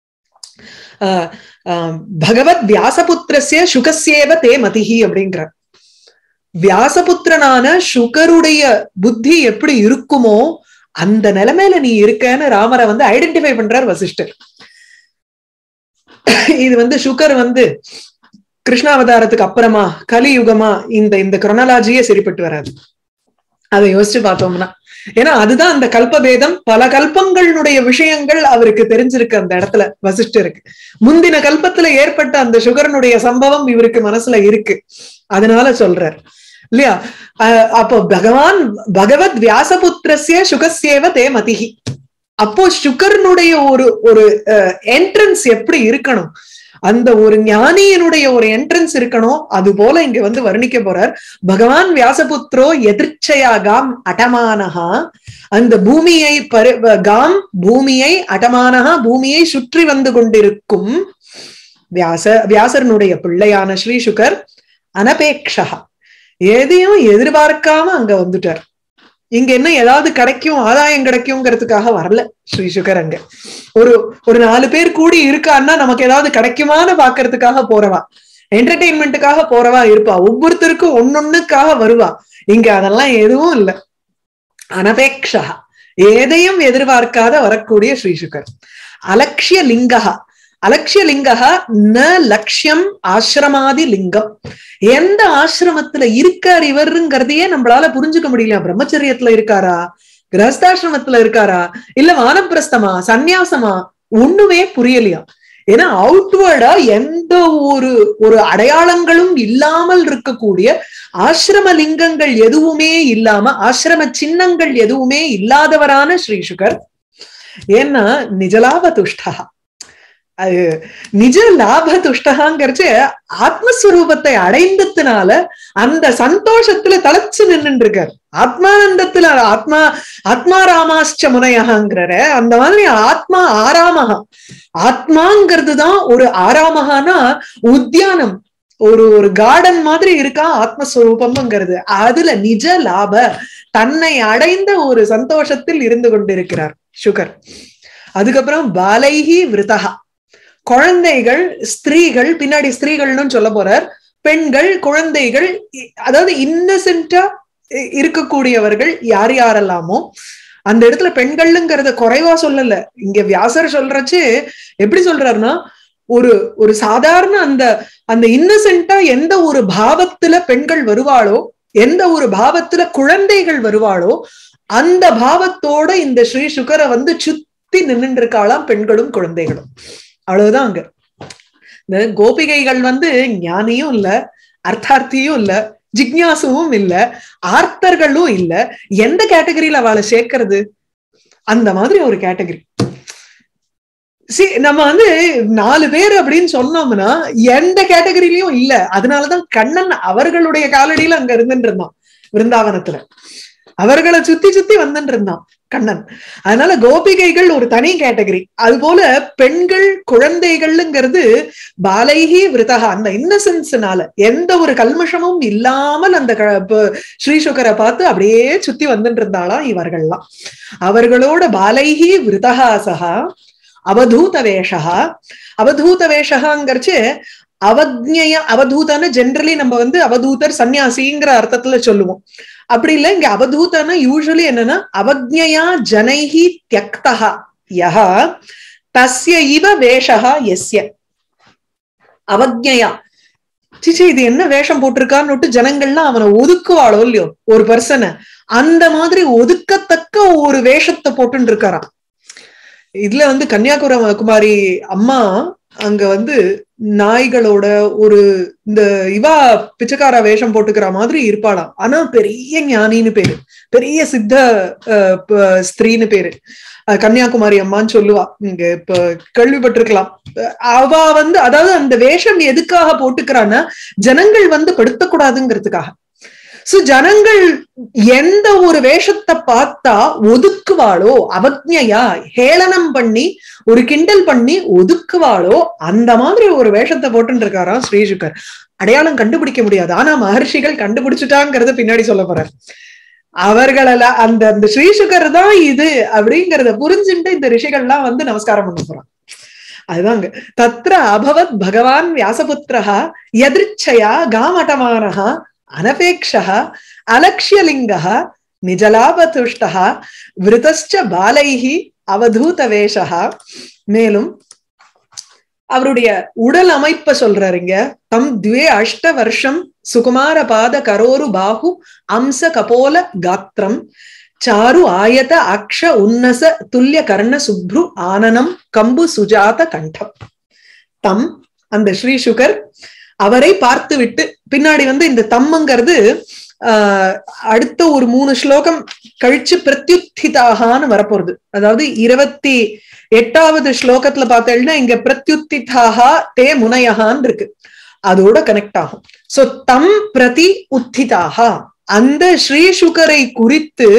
பகவத் வியாசபுத்திரசிய சுகசேவ தே மதிஹி அப்படிங்கிற வியாசபுத்திரனான சுகருடைய புத்தி எப்படி இருக்குமோ அந்த நிலைமையில நீ இருக்கன்னு ராமரை வந்து ஐடென்டிஃபை பண்றார் வசிஷ்டர் இது வந்து சுகர் வந்து கிருஷ்ணாவதாரத்துக்கு அப்புறமா கலியுகமா இந்த இந்த குரோனாலஜியே சரிப்பட்டு வராது அதை யோசிச்சு பார்த்தோம்னா ஏன்னா அதுதான் அந்த கல்பபேதம் பல கல்பங்களுடைய விஷயங்கள் அவருக்கு தெரிஞ்சிருக்கு அந்த இடத்துல வசிஷ்டருக்கு முந்தின கல்பத்துல ஏற்பட்ட அந்த சுகரனுடைய சம்பவம் இவருக்கு மனசுல இருக்கு அதனால சொல்றார் இல்லையா அப்போ பகவான் பகவத் வியாசபுத்திரசிய சுகசேவ தே மதிஹி அப்போ சுகர்னுடைய ஒரு ஒரு என்ட்ரன்ஸ் எப்படி இருக்கணும் அந்த ஒரு ஞானியனுடைய ஒரு என்ட்ரன்ஸ் இருக்கணும் அது போல இங்க வந்து வர்ணிக்க போறார் பகவான் வியாசபுத்ரோ எதிர்ச்சையா காம் அடமானஹா அந்த பூமியை பரு காம் பூமியை அடமானஹா பூமியை சுற்றி வந்து கொண்டிருக்கும் வியாச வியாசரனுடைய பிள்ளையான ஸ்ரீ சுகர் அனபேக்ஷா எதையும் எதிர்பார்க்காம அங்க வந்துட்டார் இங்க என்ன ஏதாவது கிடைக்கும் ஆதாயம் கிடைக்குங்கிறதுக்காக வரல ஸ்ரீ சுகர் அங்க ஒரு ஒரு நாலு பேர் கூடி இருக்கான்னா நமக்கு ஏதாவது கிடைக்குமான்னு பாக்குறதுக்காக போறவா என்டர்டெயின்மெண்ட்டுக்காக போறவா இருப்பா ஒவ்வொருத்தருக்கும் ஒன்னொன்னுக்காக வருவா இங்க அதெல்லாம் எதுவும் இல்லை அனபேக்ஷா எதையும் எதிர்பார்க்காத வரக்கூடிய ஸ்ரீ சுகர் அலட்சிய லிங்கா அலட்சிய லிங்கா ந லட்சியம் ஆசிரமாதி லிங்கம் எந்த ஆசிரமத்துல இருக்கார் இவருங்கிறதையே நம்மளால புரிஞ்சுக்க முடியல பிரம்மச்சரியத்துல இருக்காரா கிரகஸ்தாசிரமத்துல இருக்காரா இல்ல வானப்பிரஸ்தமா சந்நியாசமா ஒண்ணுமே புரியலையா ஏன்னா அவுட்வேர்டா எந்த ஒரு ஒரு அடையாளங்களும் இல்லாமல் இருக்கக்கூடிய ஆசிரம லிங்கங்கள் எதுவுமே இல்லாம ஆசிரம சின்னங்கள் எதுவுமே இல்லாதவரான ஸ்ரீ சுகர் ஏன்னா நிஜலாப துஷ்டா அது நிஜ லாப துஷ்டகாங்கிறச்சு ஆத்மஸ்வரூபத்தை அடைந்ததுனால அந்த சந்தோஷத்துல தலைச்சு நின்று இருக்காரு ஆத்மானந்தத்துல ஆத்மா ஆத்மா ராமாஷ்ட முனையகாங்கிறார அந்த மாதிரி ஆத்மா ஆராமகா ஆத்மாங்கிறது தான் ஒரு ஆராமகானா உத்தியானம் ஒரு ஒரு கார்டன் மாதிரி இருக்கா ஆத்மஸ்வரூபம்ங்கிறது அதுல நிஜ லாப தன்னை அடைந்த ஒரு சந்தோஷத்தில் இருந்து கொண்டிருக்கிறார் சுகர் அதுக்கப்புறம் பாலைஹி விருதகா குழந்தைகள் ஸ்திரீகள் பின்னாடி ஸ்திரீகள்னு சொல்ல போறார் பெண்கள் குழந்தைகள் அதாவது இன்னசென்டா இருக்கக்கூடியவர்கள் யார் யாரெல்லாமோ அந்த இடத்துல பெண்கள்ங்கிறத குறைவா சொல்லல இங்க வியாசர் சொல்றச்சு எப்படி சொல்றாருன்னா ஒரு ஒரு சாதாரண அந்த அந்த இன்னசென்ட்டா எந்த ஒரு பாவத்துல பெண்கள் வருவாளோ எந்த ஒரு பாவத்துல குழந்தைகள் வருவாளோ அந்த பாவத்தோட இந்த ஸ்ரீ சுகரை வந்து சுத்தி நின்று இருக்காளாம் பெண்களும் குழந்தைகளும் அவ்வளவுதான் அங்க இந்த கோபிகைகள் வந்து ஞானியும் இல்ல அர்த்தார்த்தியும் இல்ல ஜிக்யாசுவும் இல்ல ஆர்த்தர்களும் இல்ல எந்த கேட்டகரியில அவளை சேர்க்கறது அந்த மாதிரி ஒரு கேட்டகரி சி நம்ம வந்து நாலு பேர் அப்படின்னு சொன்னோம்னா எந்த கேட்டகரியிலயும் இல்ல அதனாலதான் கண்ணன் அவர்களுடைய காலடியில அங்க இருந்துட்டு இருந்தான் விருந்தாவனத்துல அவர்களை சுத்தி சுத்தி வந்துட்டு இருந்தான் கண்ணன் அதனால கோபிகைகள் ஒரு தனி கேட்டகரி அது போல பெண்கள் குழந்தைகள்ங்கிறது பாலைகி விரதகா அந்த இன்னசென்ஸ்னால எந்த ஒரு கல்மஷமும் இல்லாமல் அந்த ஸ்ரீசுகரை பார்த்து அப்படியே சுத்தி வந்துட்டு இருந்தாலாம் இவர்கள்லாம் அவர்களோட பாலைகி விரதகா சகா அவதூத வேஷா அவதூத வேஷகாங்கிறச்சு அவக்ஞய அவதூதான ஜென்ரலி நம்ம வந்து அவதூதர் சன்னியாசிங்கிற அர்த்தத்துல சொல்லுவோம் அப்படி இல்ல இங்க அவதூதனா யூஸ்வலி என்னன்னா அவக்ஞயா ஜனைஹி தியக்தா யஹா தஸ்ய இவ வேஷா எஸ்ய அவக்ஞயா சிச்சி இது என்ன வேஷம் போட்டிருக்கான்னு ஜனங்கள்லாம் அவனை ஒதுக்குவாளோ இல்லையோ ஒரு பர்சனை அந்த மாதிரி ஒதுக்கத்தக்க ஒரு வேஷத்தை போட்டுன்னு இருக்காராம் இதுல வந்து கன்னியாகுமரி குமாரி அம்மா அங்க வந்து நாய்களோட ஒரு இந்த இவா பிச்சைக்கார வேஷம் போட்டுக்கிற மாதிரி இருப்பாளாம் ஆனா பெரிய ஞானின்னு பேரு பெரிய சித்த ஸ்திரீன்னு பேரு கன்னியாகுமரி அம்மான்னு சொல்லுவா இங்க இப்ப கேள்விப்பட்டிருக்கலாம் அவ வந்து அதாவது அந்த வேஷம் எதுக்காக போட்டுக்கிறான்னா ஜனங்கள் வந்து படுத்தக்கூடாதுங்கிறதுக்காக சோ ஜனங்கள் எந்த ஒரு வேஷத்தை பார்த்தா ஒதுக்குவாளோ அவக்ஞையா ஹேளனம் பண்ணி ஒரு கிண்டல் பண்ணி ஒதுக்குவாளோ அந்த மாதிரி ஒரு வேஷத்தை போட்டுன்னு இருக்காராம் ஸ்ரீசுகர் அடையாளம் கண்டுபிடிக்க முடியாது ஆனா மகர்ஷிகள் கண்டுபிடிச்சுட்டாங்கிறத பின்னாடி சொல்ல போறார் அவர்களெல்லாம் அந்த அந்த ஸ்ரீசுகர் தான் இது அப்படிங்கறத புரிஞ்சுட்டு இந்த ரிஷிகள்லாம் வந்து நமஸ்காரம் பண்ண போறான் அதுதாங்க தத்ர அபவத் பகவான் வியாசபுத்திரா எதிர்ச்சையா காமட்டமானஹா அனபேக்ஷா அலக்ஷியலிங்கः நிஜலாபதுஷ்டः விருதஸ்ச பாலைஹி அவதூத வேஷா மேலும் அவருடைய உடல் அமைப்ப சொல்றாருங்க தம் துவே அஷ்ட வருஷம் சுகுமார பாத கரோரு பாகு அம்ச கபோல காத்திரம் சாரு ஆயத அக்ஷ உன்னச துல்லிய கர்ண சுப்ரு ஆனனம் கம்பு சுஜாத கண்டம் தம் அந்த ஸ்ரீ சுகர் அவரை பார்த்து விட்டு பின்னாடி வந்து இந்த தம்முங்கிறது ஆஹ் அடுத்த ஒரு மூணு ஸ்லோகம் கழிச்சு பிரத்யுத்திதாகான்னு வரப்போறது அதாவது இருபத்தி எட்டாவது ஸ்லோகத்துல பார்த்தேன்னா இங்க பிரத்யுத்திதாகா தே முனையகான் இருக்கு அதோட கனெக்ட் ஆகும் சோ தம் பிரதி உத்திதாகா அந்த ஸ்ரீ சுகரை குறித்து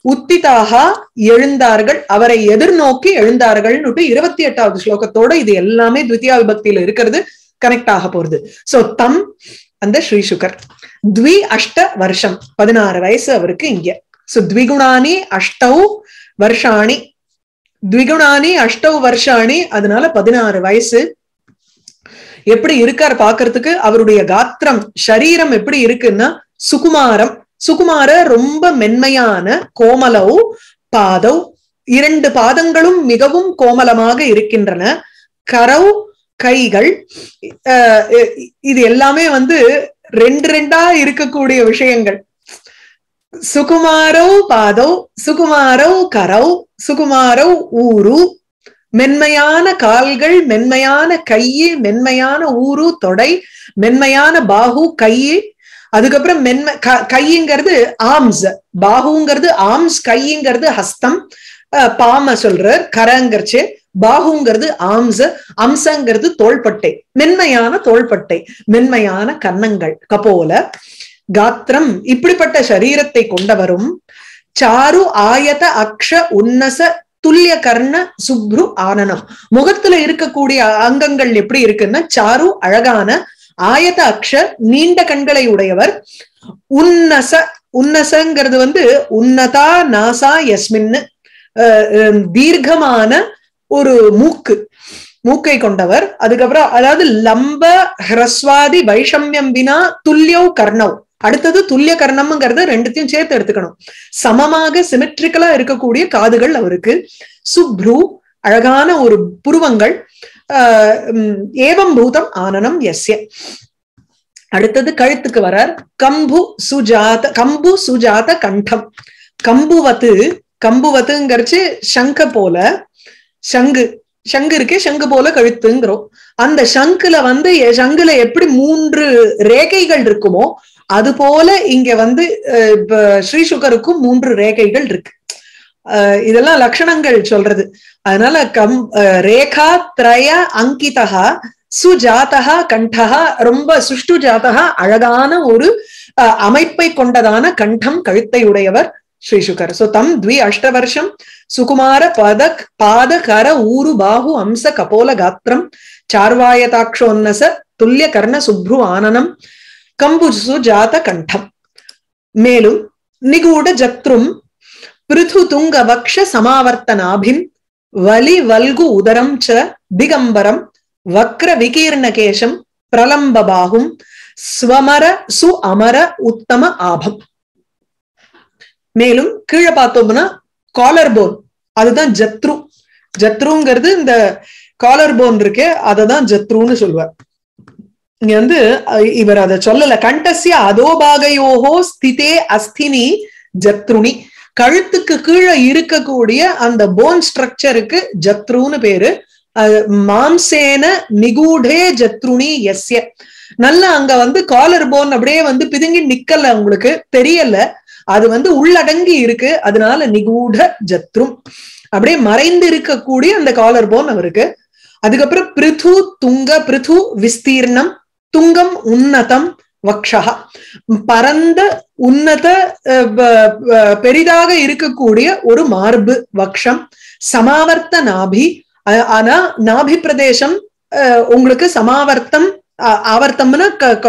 உத்திதாக எழுந்தார்கள் அவரை எதிர்நோக்கி எழுந்தார்கள்னுட்டு இருபத்தி எட்டாவது ஸ்லோகத்தோட இது எல்லாமே த்வித்தியா விபக்தியில இருக்கிறது கனெக்ட் ஆக போறது சோ தம் அந்த ஸ்ரீசுகர் த்வி அஷ்ட வருஷம் பதினாறு வயசு அவருக்கு இங்க சோ த்விகுணானி அஷ்டௌ வருஷாணி த்விகுணானி அஷ்டௌ வருஷாணி அதனால பதினாறு வயசு எப்படி இருக்கார் பாக்குறதுக்கு அவருடைய காத்திரம் சரீரம் எப்படி இருக்குன்னா சுகுமாரம் சுகுமார ரொம்ப மென்மையான கோமலவு பாதவ் இரண்டு பாதங்களும் மிகவும் கோமலமாக இருக்கின்றன கரவ் கைகள் இது எல்லாமே வந்து ரெண்டு ரெண்டா இருக்கக்கூடிய விஷயங்கள் சுகுமாரவ் பாதவ் சுகுமாரவ் கரவ் சுகுமாரவ் ஊரு மென்மையான கால்கள் மென்மையான கையு மென்மையான ஊரு தொடை மென்மையான பாகு கையு அதுக்கப்புறம் மென்மை கையுங்கிறது ஆம்ஸ் பாகுங்கிறது ஆம்ஸ் கையுங்கிறது ஹஸ்தம் பாம சொல்றார் கரங்கிறச்சு பாகுங்கிறது ஆம்ஸ் அம்சங்கிறது தோள்பட்டை மென்மையான தோள்பட்டை மென்மையான கன்னங்கள் கபோல காத்திரம் இப்படிப்பட்ட சரீரத்தை கொண்டவரும் சாரு ஆயத அக்ஷ உன்னச துல்லிய கர்ண சுப்ரு ஆனனம் முகத்துல இருக்கக்கூடிய அங்கங்கள் எப்படி இருக்குன்னா சாரு அழகான ஆயத அக்ஷ நீண்ட கண்களை உடையவர் உன்னச உன்னசங்கிறது வந்து உன்னதா நாசா யஸ்மின்னு தீர்க்கமான ஒரு மூக்கு மூக்கை கொண்டவர் அதுக்கப்புறம் அதாவது லம்ப ஹ்ரஸ்வாதி வைஷமியம் வினா துல்லியோ கர்ணவ் அடுத்தது துல்லிய கர்ணம்ங்கிறத ரெண்டுத்தையும் சேர்த்து எடுத்துக்கணும் சமமாக சிமெட்ரிக்கலா இருக்கக்கூடிய காதுகள் அவருக்கு சுப்ரு அழகான ஒரு புருவங்கள் ஏவம் பூதம் ஆனனம் எஸ்ய அடுத்தது கழுத்துக்கு வரார் கம்பு சுஜாத கம்பு சுஜாத கண்டம் கம்புவத்து கம்புவத்துங்கிறச்சு சங்க போல சங்கு சங்கு இருக்கே சங்கு போல கழுத்துங்கிறோம் அந்த சங்குல வந்து சங்குல எப்படி மூன்று ரேகைகள் இருக்குமோ அது போல இங்க வந்து ஸ்ரீசுகருக்கும் மூன்று ரேகைகள் இருக்கு இதெல்லாம் லட்சணங்கள் சொல்றது அதனால கம் ரேகா திரய அங்கிதா சுஜாதகா கண்டகா ரொம்ப சுஷ்டு ஜாதகா அழகான ஒரு அமைப்பை கொண்டதான கண்டம் கழுத்தை உடையவர் ஸ்ரீசுகர் சோ தம் த்வி அஷ்ட வருஷம் சுகுமார பத பாத கர ஊரு பாகு அம்ச கபோல காத்திரம் சார்வாயதாட்சோன்னச துல்லிய கர்ண சுப்ரு ஆனனம் கம்புசு ஜாத கண்டம் மேலும் நிகூட ஜத்ரும் பிருது துங்க வக்ஷ சமாவர்த்தனாபிம் வலி வல்கு உதரம் ச திகம்பரம் வக்ர விகீர்ணகேஷம் பிரலம்ப பாகும் ஸ்வமர சு அமர உத்தம ஆபம் மேலும் கீழே பார்த்தோம்னா காலர் போன் அதுதான் ஜத்ரு ஜத்ருங்கிறது இந்த காலர் போன் இருக்கே அததான் ஜத்ருன்னு சொல்லுவார் இங்க வந்து இவர் அதை சொல்லல கண்டசிய அதோபாகையோகோ ஸ்திதே அஸ்தினி ஜத்ருனி கழுத்துக்கு கீழே இருக்கக்கூடிய அந்த போன் ஸ்ட்ரக்சருக்கு ஜத்ருன்னு பேரு மாம்சேன நிகூடே ஜத்ருனி எஸ்ய நல்ல அங்க வந்து காலர் போன் அப்படியே வந்து பிதுங்கி நிக்கல உங்களுக்கு தெரியல அது வந்து உள்ளடங்கி இருக்கு அதனால நிகூட ஜத்ரும் அப்படியே மறைந்து இருக்கக்கூடிய அந்த காலர் போன் அவருக்கு அதுக்கப்புறம் பிருது துங்க பிருது விஸ்தீர்ணம் துங்கம் உன்னதம் வக்ஷா பரந்த உன்னத பெரிதாக இருக்கக்கூடிய ஒரு மார்பு வக்ஷம் சமாவர்த்த நாபி ஆனா நாபி பிரதேசம் உங்களுக்கு சமாவர்த்தம் ஆவர்த்தம்னா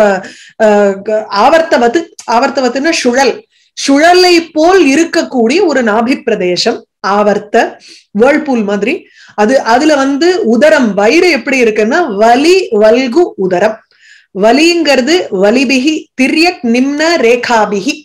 ஆவர்த்தவத்து ஆவர்த்தவத்துன்னா சுழல் சுழலை போல் இருக்கக்கூடிய ஒரு நாபி பிரதேசம் ஆவர்த்த வேர்ல்பூல் மாதிரி அது அதுல வந்து உதரம் வயிறு எப்படி இருக்குன்னா வலி வல்கு உதரம் வலிங்கிறது வலிபிகி திரியக் நிம்ன ரேகாபிகி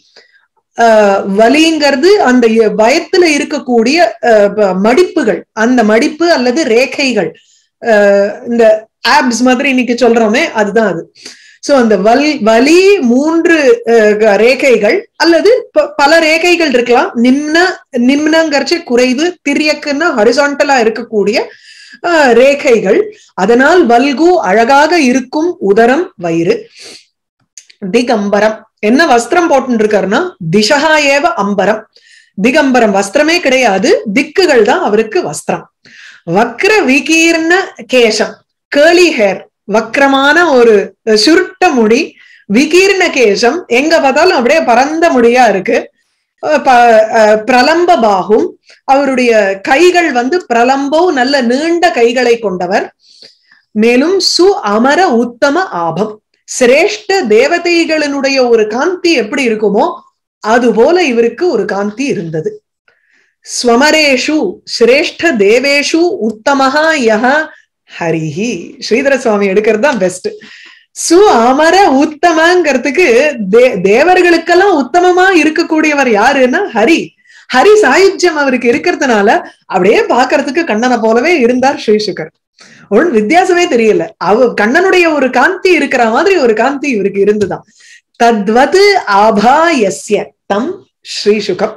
வலிங்கிறது அந்த வயத்துல இருக்கக்கூடிய மடிப்புகள் அந்த மடிப்பு அல்லது ரேகைகள் இந்த ஆப்ஸ் மாதிரி இன்னைக்கு சொல்றோமே அதுதான் அது சோ அந்த வலி வலி மூன்று ரேகைகள் அல்லது பல ரேகைகள் இருக்கலாம் நிம்ன நிம்னங்கரிச்சு குறைவு திரியக்குன்னா ஹரிசான்டலா இருக்கக்கூடிய ரேகைகள் அதனால் வல்கு அழகாக இருக்கும் உதரம் வயிறு திகம்பரம் என்ன வஸ்திரம் போட்டு இருக்காருன்னா திசகா ஏவ அம்பரம் திகம்பரம் வஸ்திரமே கிடையாது திக்குகள் தான் அவருக்கு வஸ்திரம் வக்ர விகீர்ண கேசம் கேர்லி ஹேர் வக்ரமான ஒரு சுருட்ட முடி விகீர்ண கேசம் எங்க பார்த்தாலும் அப்படியே பரந்த முடியா இருக்கு பிரலம்ப பாகும் அவருடைய கைகள் வந்து பிரலம்போ நல்ல நீண்ட கைகளை கொண்டவர் மேலும் சு அமர உத்தம ஆபம் சிரேஷ்ட தேவதைகளினுடைய ஒரு காந்தி எப்படி இருக்குமோ அது போல இவருக்கு ஒரு காந்தி இருந்தது ஸ்வமரேஷு சிரேஷ்ட தேவேஷு உத்தமஹா யஹ ஹரிஹி ஸ்ரீதர சுவாமி எடுக்கிறது தான் பெஸ்ட் சு அமர உத்தமங்கிறதுக்கு தே தேவர்களுக்கெல்லாம் உத்தமமா இருக்கக்கூடியவர் யாருன்னா ஹரி ஹரி சாயுஜ்யம் அவருக்கு இருக்கிறதுனால அப்படியே பாக்குறதுக்கு கண்ணனை போலவே இருந்தார் ஸ்ரீசுகர் ஒன்றும் வித்தியாசமே தெரியல அவ கண்ணனுடைய ஒரு காந்தி இருக்கிற மாதிரி ஒரு காந்தி இவருக்கு இருந்துதான் தத்வது ஆபாயஸ்ய தம் ஸ்ரீசுகம்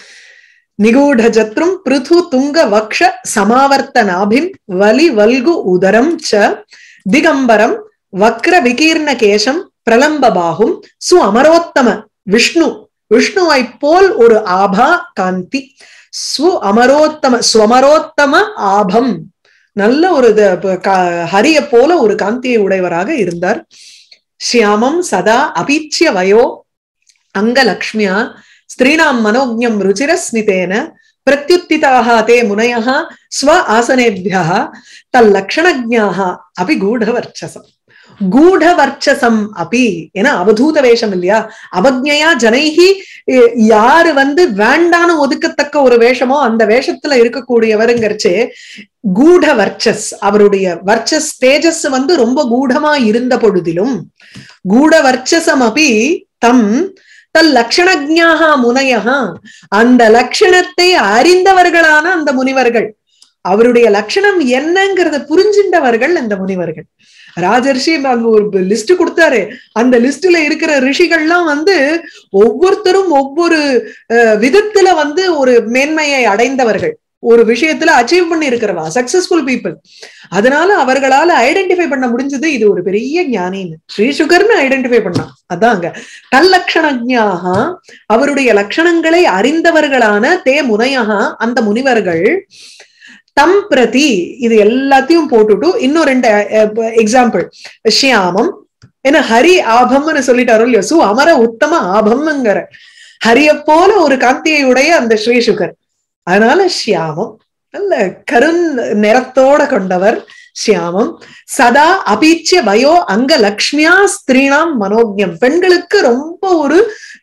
நிகூட ஜத்ரும் பிருது துங்க வக்ஷ சமாவர்த்தனாபிம் வலி வல்கு உதரம் ச திகம்பரம் வக்ர விகீர்ண கேசம் பிரலம்ப பாகும் சு அமரோத்தம விஷ்ணு விஷ்ணுவை போல் ஒரு ஆபா காந்தி ஸ்வ அமரோத்தம ஸ்வமரோத்தம ஆபம் நல்ல ஒரு ஹரிய போல ஒரு காந்தியை உடையவராக இருந்தார் ஷியாமம் சதா அபீச்சிய வயோ அங்கலக்ஷ்மியா ஸ்திரீணாம் மனோஜம் ருச்சிரஸ்மிதேன பிரத்யுத்திதாக தே முனய ஸ்வ ஆசனேபியா தல்லக்ஷணஜாக அபி கூடவர்ச்சசம் கூடவர்ச்சசம் அப்பி ஏன்னா அவதூத வேஷம் இல்லையா அவஜையா ஜனைகி யாரு வந்து வேண்டான்னு ஒதுக்கத்தக்க ஒரு வேஷமோ அந்த வேஷத்துல இருக்கக்கூடியவருங்கிறச்சே கூட வர்ச்சஸ் அவருடைய வர்ச்சஸ் தேஜஸ் வந்து ரொம்ப கூடமா இருந்த பொழுதிலும் கூட வர்ச்சசம் அப்பி தம் தல் லட்சணஜாக முனையகா அந்த லட்சணத்தை அறிந்தவர்களான அந்த முனிவர்கள் அவருடைய லட்சணம் என்னங்கிறத புரிஞ்சின்றவர்கள் அந்த முனிவர்கள் ராஜர்ஷி ஒரு லிஸ்ட் கொடுத்தாரு அந்த லிஸ்ட்ல இருக்கிற ரிஷிகள்லாம் வந்து ஒவ்வொருத்தரும் ஒவ்வொரு விதத்துல வந்து ஒரு மேன்மையை அடைந்தவர்கள் ஒரு விஷயத்துல அச்சீவ் பண்ணி இருக்கிறவா சக்சஸ்ஃபுல் பீப்புள் அதனால அவர்களால ஐடென்டிஃபை பண்ண முடிஞ்சது இது ஒரு பெரிய ஞானின்னு ஸ்ரீ சுகர்னு ஐடென்டிஃபை பண்ணான் அதாங்க தல்லக்ஷணஜாக அவருடைய லட்சணங்களை அறிந்தவர்களான தே முனையகா அந்த முனிவர்கள் தம் பிரதி இது எல்லாத்தையும் போட்டுட்டு இன்னும் ரெண்டு எக்ஸாம்பிள் ஷியாமம் ஏன்னா ஹரி ஆபம்னு சொல்லிட்டாரோ இல்லையோ சு அமர உத்தம ஆபம்ங்கிற ஹரிய போல ஒரு காந்தியை உடைய அந்த ஸ்ரீசுகர் அதனால ஷியாமம் நல்ல கருண் நிறத்தோட கொண்டவர் ஷியாமம் சதா அபீச்சிய பயோ அங்க லக்ஷ்மியா ஸ்திரீனாம் மனோஜம் பெண்களுக்கு ரொம்ப ஒரு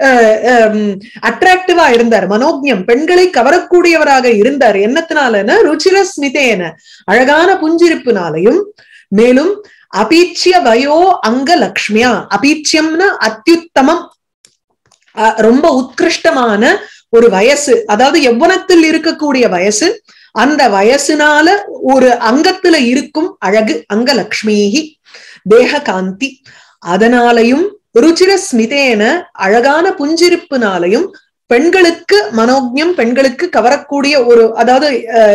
அட்ராக்டிவா இருந்தார் மனோஜம் பெண்களை கவரக்கூடியவராக இருந்தார் என்னத்தினாலன்னா ருச்சிர ஸ்மிதேன அழகான புஞ்சிருப்பினாலையும் மேலும் அபீச்சிய வயோ அங்க லக்ஷ்மியா அபீச்சியம்னா அத்தியுத்தமம் ரொம்ப உத்கிருஷ்டமான ஒரு வயசு அதாவது எவ்வனத்தில் இருக்கக்கூடிய வயசு அந்த வயசுனால ஒரு அங்கத்துல இருக்கும் அழகு அங்க லக்ஷ்மிஹி தேக காந்தி அதனாலையும் ருச்சிர ஸ்மிதேன அழகான புஞ்சிருப்புனாலையும் பெண்களுக்கு மனோஜம் பெண்களுக்கு கவரக்கூடிய ஒரு அதாவது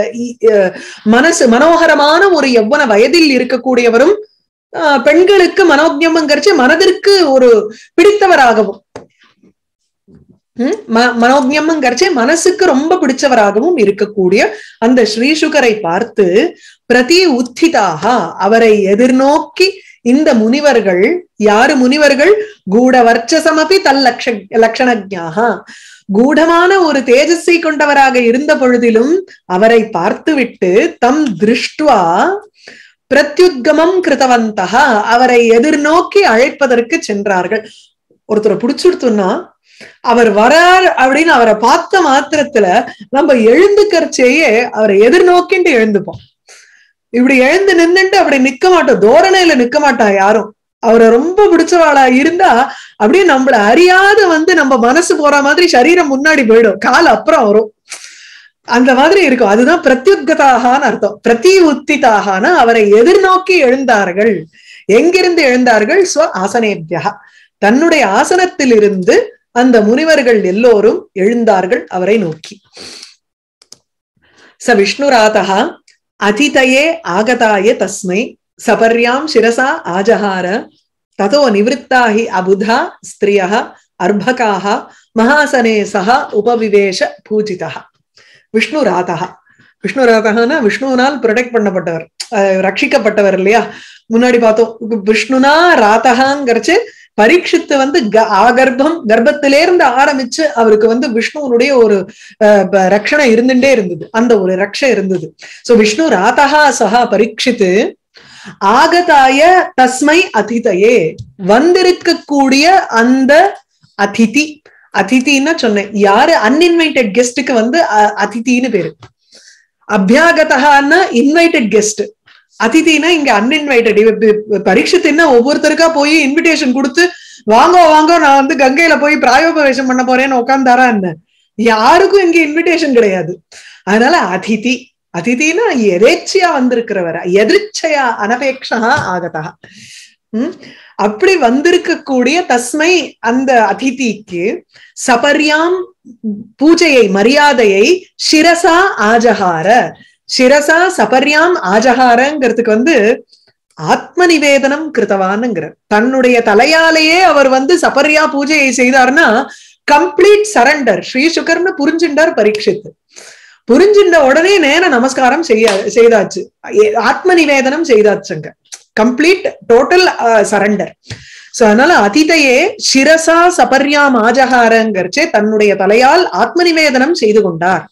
மனசு மனோகரமான ஒரு எவ்வன வயதில் இருக்கக்கூடியவரும் பெண்களுக்கு மனோஜம்ங்கிறச்சு மனதிற்கு ஒரு பிடித்தவராகவும் மனோஜம்ங்கிறச்சே மனசுக்கு ரொம்ப பிடிச்சவராகவும் இருக்கக்கூடிய அந்த ஸ்ரீசுகரை பார்த்து பிரதி உத்திதாக அவரை எதிர்நோக்கி இந்த முனிவர்கள் யாரு முனிவர்கள் கூட வர்ச்சசமபி தல் லட்ச லட்சணஜாக கூடமான ஒரு தேஜஸை கொண்டவராக இருந்த பொழுதிலும் அவரை பார்த்துவிட்டு தம் திருஷ்டுவா பிரத்யுத்கமம் கிருத்தவந்தகா அவரை எதிர்நோக்கி அழைப்பதற்கு சென்றார்கள் ஒருத்தரை பிடிச்சுடுத்தோம்னா அவர் வரார் அப்படின்னு அவரை பார்த்த மாத்திரத்துல நம்ம எழுந்துக்கறச்சேயே அவரை எதிர்நோக்கிட்டு எழுந்துப்போம் இப்படி எழுந்து நின்னுட்டு அப்படி நிக்க மாட்டோம் தோரணையில நிக்க மாட்டா யாரும் அவரை ரொம்ப பிடிச்சவாளா இருந்தா அப்படியே நம்மள அறியாத வந்து நம்ம மனசு போற மாதிரி சரீரம் முன்னாடி போயிடும் கால் அப்புறம் வரும் அந்த மாதிரி இருக்கும் அதுதான் பிரத்யுத்கதாகான்னு அர்த்தம் பிரதி உத்திதாகான அவரை எதிர்நோக்கி எழுந்தார்கள் எங்கிருந்து எழுந்தார்கள் ஸ்வ ஆசனேபியா தன்னுடைய ஆசனத்தில் இருந்து அந்த முனிவர்கள் எல்லோரும் எழுந்தார்கள் அவரை நோக்கி ச விஷ்ணுராதா அதிதயே ஆகதாய தஸ்மை சபர்யாம் சிரசா ஆஜஹார ததோ நிவத்தாஹி அபுதா ஸ்திரியா அர்பகாக மகாசனே சக உபவிவேஷ பூஜிதா விஷ்ணு ராதா விஷ்ணு ராதகனா விஷ்ணுவினால் ப்ரொடெக்ட் பண்ணப்பட்டவர் ரட்சிக்கப்பட்டவர் இல்லையா முன்னாடி பார்த்தோம் விஷ்ணுனா ராதகாங்கிறச்சு பரீட்சித்து வந்து ஆகர்ப்பம் கர்ப்பத்திலேருந்து ஆரம்பிச்சு அவருக்கு வந்து விஷ்ணுவனுடைய ஒரு ரக்ஷணை இருந்துட்டே இருந்தது அந்த ஒரு ரக்ஷ இருந்தது சோ விஷ்ணு ராதகா சஹா பரீட்சித்து ஆகதாய தஸ்மை அதிதையே வந்திருக்கக்கூடிய அந்த அதிதி அதித்தின்னு சொன்னேன் யாரு அன்இன்வைட்டட் கெஸ்டுக்கு வந்து அதித்தின்னு பேரு அபியாகதான்னா இன்வைட்டட் கெஸ்ட் அதிதினா இங்க அன்இன்வைட்டட் பரீட்சத்து என்ன ஒவ்வொருத்தருக்கா போய் இன்விடேஷன் கொடுத்து வாங்கோ வாங்கோ நான் வந்து கங்கையில போய் பிராயோபவேசம் பண்ண போறேன்னு உட்காந்தாரா என்ன யாருக்கும் இங்க இன்விடேஷன் கிடையாது அதனால அதிதி அதிதினா எதேச்சியா வந்திருக்கிறவர எதிர்ச்சையா அனபேட்சா ஆகதா உம் அப்படி வந்திருக்கக்கூடிய தஸ்மை அந்த அதிதிக்கு சபரியாம் பூஜையை மரியாதையை சிரசா ஆஜகார சிரசா சபரியாம் ஆஜகாரங்கிறதுக்கு வந்து ஆத்ம நிவேதனம் கிருத்தவான்ங்கிற தன்னுடைய தலையாலேயே அவர் வந்து சபரியா பூஜையை செய்தார்னா கம்ப்ளீட் சரண்டர் ஸ்ரீ சுகர்னு புரிஞ்சுண்டார் பரீட்சித்து புரிஞ்சின்ற உடனே நேர நமஸ்காரம் செய்ய செய்தாச்சு ஆத்ம நிவேதனம் செய்தாச்சுங்க கம்ப்ளீட் டோட்டல் சரண்டர் சோ அதனால அதிதையே சிரசா சபர்யாம் ஆஜகாரங்கிறச்சே தன்னுடைய தலையால் ஆத்ம நிவேதனம் செய்து கொண்டார்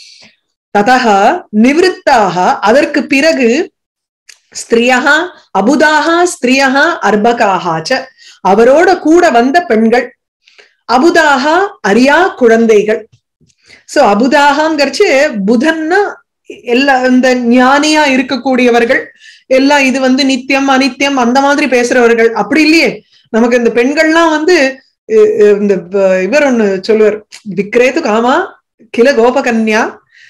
ததா நிவிருத்தாக அதற்கு பிறகு ஸ்திரியா அபுதாக ஸ்திரியா அர்பகாக அவரோட கூட வந்த பெண்கள் அபுதாக அரியா குழந்தைகள் சோ அபுதாகங்கிறச்சு புதன்னா எல்லா இந்த ஞானியா இருக்கக்கூடியவர்கள் எல்லாம் இது வந்து நித்தியம் அனித்தியம் அந்த மாதிரி பேசுறவர்கள் அப்படி இல்லையே நமக்கு இந்த பெண்கள்லாம் வந்து இந்த இவர் ஒண்ணு சொல்லுவார் விக்ரேது காமா கில கோபகன்யா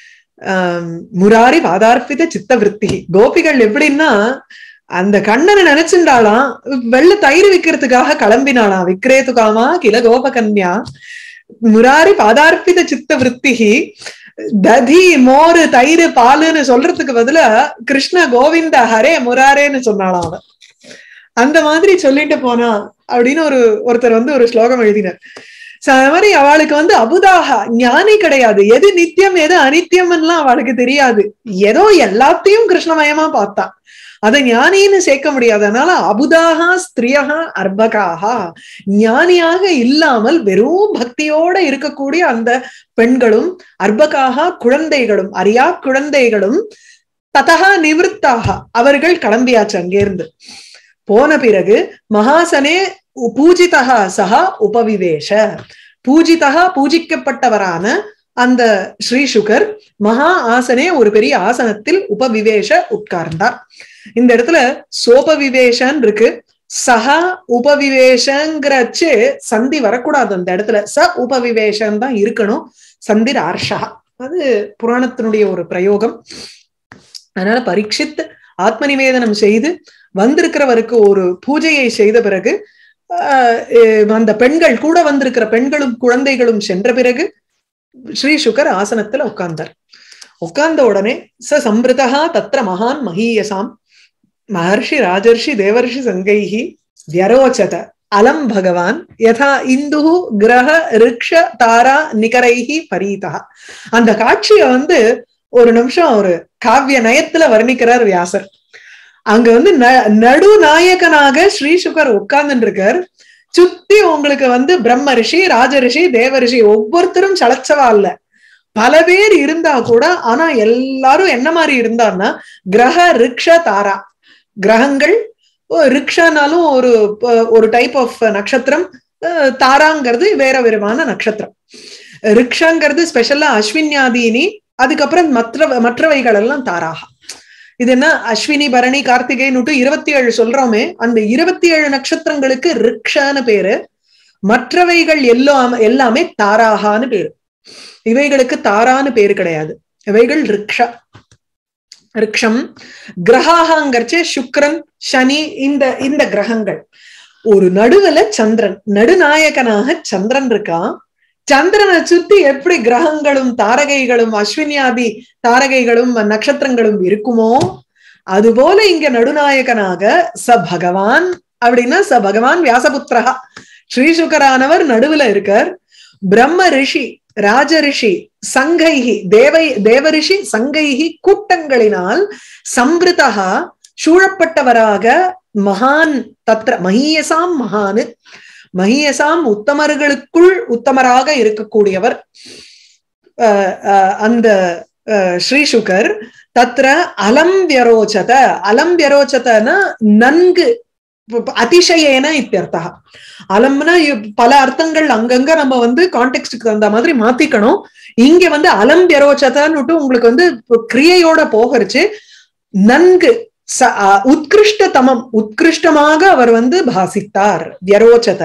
முராரி பாதார்ப்பித சித்த விற்பி கோபிகள் எப்படின்னா அந்த கண்ணனை நினைச்சுட்டாலாம் வெள்ள தயிர் விற்கிறதுக்காக கிளம்பினாலாம் விக்ரேது காமா கில கோபகன்யா முராரி பாதார்ப்பித சித்த விற்பிகி ததி மோரு தயிர் பாலுன்னு சொல்றதுக்கு பதிலா கிருஷ்ண கோவிந்த ஹரே முராரேன்னு சொன்னாலாம் அவன் அந்த மாதிரி சொல்லிட்டு போனா அப்படின்னு ஒரு ஒருத்தர் வந்து ஒரு ஸ்லோகம் எழுதினார் அது மாதிரி அவளுக்கு வந்து அபுதாக ஞானி கிடையாது எது நித்தியம் எது அனித்தியம்லாம் அவளுக்கு தெரியாது ஏதோ எல்லாத்தையும் கிருஷ்ணமயமா பார்த்தா அதை ஞானின்னு சேர்க்க முடியாது அதனால அபுதாக ஸ்திரியாக அர்பகாக ஞானியாக இல்லாமல் வெறும் பக்தியோட இருக்கக்கூடிய அந்த பெண்களும் அர்பகாக குழந்தைகளும் அரியா குழந்தைகளும் ததகா நிவிற்த்தாக அவர்கள் கிளம்பியாச்சு அங்கேருந்து போன பிறகு மகாசனே பூஜிதகா சகா உபவிவேஷ பூஜிதகா பூஜிக்கப்பட்டவரான அந்த ஸ்ரீ சுகர் மகா ஆசனே ஒரு பெரிய ஆசனத்தில் உபவிவேஷ உட்கார்ந்தார் இந்த இடத்துல சோபவிவேஷன் இருக்கு சஹா உபவிவேஷங்கிறச்சு சந்தி வரக்கூடாது அந்த இடத்துல ச உபவிவேஷன் தான் இருக்கணும் சந்திர் ஆர்ஷா அது புராணத்தினுடைய ஒரு பிரயோகம் அதனால பரீட்சித் ஆத்ம நிவேதனம் செய்து வந்திருக்கிறவருக்கு ஒரு பூஜையை செய்த பிறகு அந்த பெண்கள் கூட வந்திருக்கிற பெண்களும் குழந்தைகளும் சென்ற பிறகு ஸ்ரீ சுகர் ஆசனத்துல உட்கார்ந்தார் உட்கார்ந்த உடனே ச சம்பிருதா தத்திர மகான் மகீயசாம் மகர்ஷி ராஜர்ஷி தேவர்ஷி சங்கைஹி வியரோச்சத அலம் பகவான் யதா இந்து கிரக ரிக்ஷ தாரா நிகரைஹி பரீதா அந்த காட்சிய வந்து ஒரு நிமிஷம் ஒரு காவிய நயத்துல வர்ணிக்கிறார் வியாசர் அங்க வந்து நடு நாயகனாக ஸ்ரீ சுகர் உட்கார்ந்துட்டு இருக்கார் சுத்தி உங்களுக்கு வந்து பிரம்ம ரிஷி ராஜ ரிஷி தேவ ரிஷி ஒவ்வொருத்தரும் சளைச்சவா இல்ல பல பேர் இருந்தா கூட ஆனா எல்லாரும் என்ன மாதிரி இருந்தான்னா கிரக ரிக்ஷ தாரா கிரகங்கள் ரிக்ஷானாலும் ஒரு ஒரு டைப் ஆஃப் நட்சத்திரம் தாராங்கிறது வேற விதமான நட்சத்திரம் ரிக்ஷாங்கிறது ஸ்பெஷலா அஸ்வின்யாதீனி அதுக்கப்புறம் மற்ற மற்றவைகள் எல்லாம் தாராகா இது என்ன அஸ்வினி பரணி கார்த்திகைன்னு இருபத்தி ஏழு சொல்றோமே அந்த இருபத்தி ஏழு நட்சத்திரங்களுக்கு ரிக்ஷான்னு பேரு மற்றவைகள் எல்லாம் எல்லாமே தாராகான்னு பேரு இவைகளுக்கு தாரான்னு பேரு கிடையாது இவைகள் ரிக்ஷா ரிக்ஷம் கிரகாங்கிறச்சே சுக்ரன் சனி இந்த இந்த கிரகங்கள் ஒரு நடுவுல சந்திரன் நடுநாயகனாக சந்திரன் இருக்கான் சந்திரனை சுத்தி எப்படி கிரகங்களும் தாரகைகளும் அஸ்வினியாதி தாரகைகளும் நட்சத்திரங்களும் இருக்குமோ அதுபோல இங்க நடுநாயகனாக ச பகவான் அப்படின்னா ச பகவான் வியாசபுத்திரகா ஸ்ரீசுகரானவர் நடுவுல இருக்கார் பிரம்ம ரிஷி ராஜ ரிஷி சங்கைஹி தேவை தேவரிஷி சங்கைஹி கூட்டங்களினால் சம்பிருதகா சூழப்பட்டவராக மகான் தத்ர மஹீயசாம் மகான் மஹீயசாம் உத்தமர்களுக்குள் உத்தமராக இருக்கக்கூடியவர் அந்த ஸ்ரீசுகர் தத்ர அலம் வியரோச்சத அலம் வியரோச்சதன நன்கு அதிசயேன இத்தியர்த்தா அலம்னா பல அர்த்தங்கள் அங்கங்க நம்ம வந்து கான்டெக்ட்டுக்கு தகுந்த மாதிரி மாத்திக்கணும் இங்க வந்து அலம் வியரோச்சதன்னுட்டு உங்களுக்கு வந்து கிரியையோட போகிறச்சு நன்கு உத்கிருஷ்டதமம் உத்கிருஷ்டமாக அவர் வந்து பாசித்தார் வியரோச்சத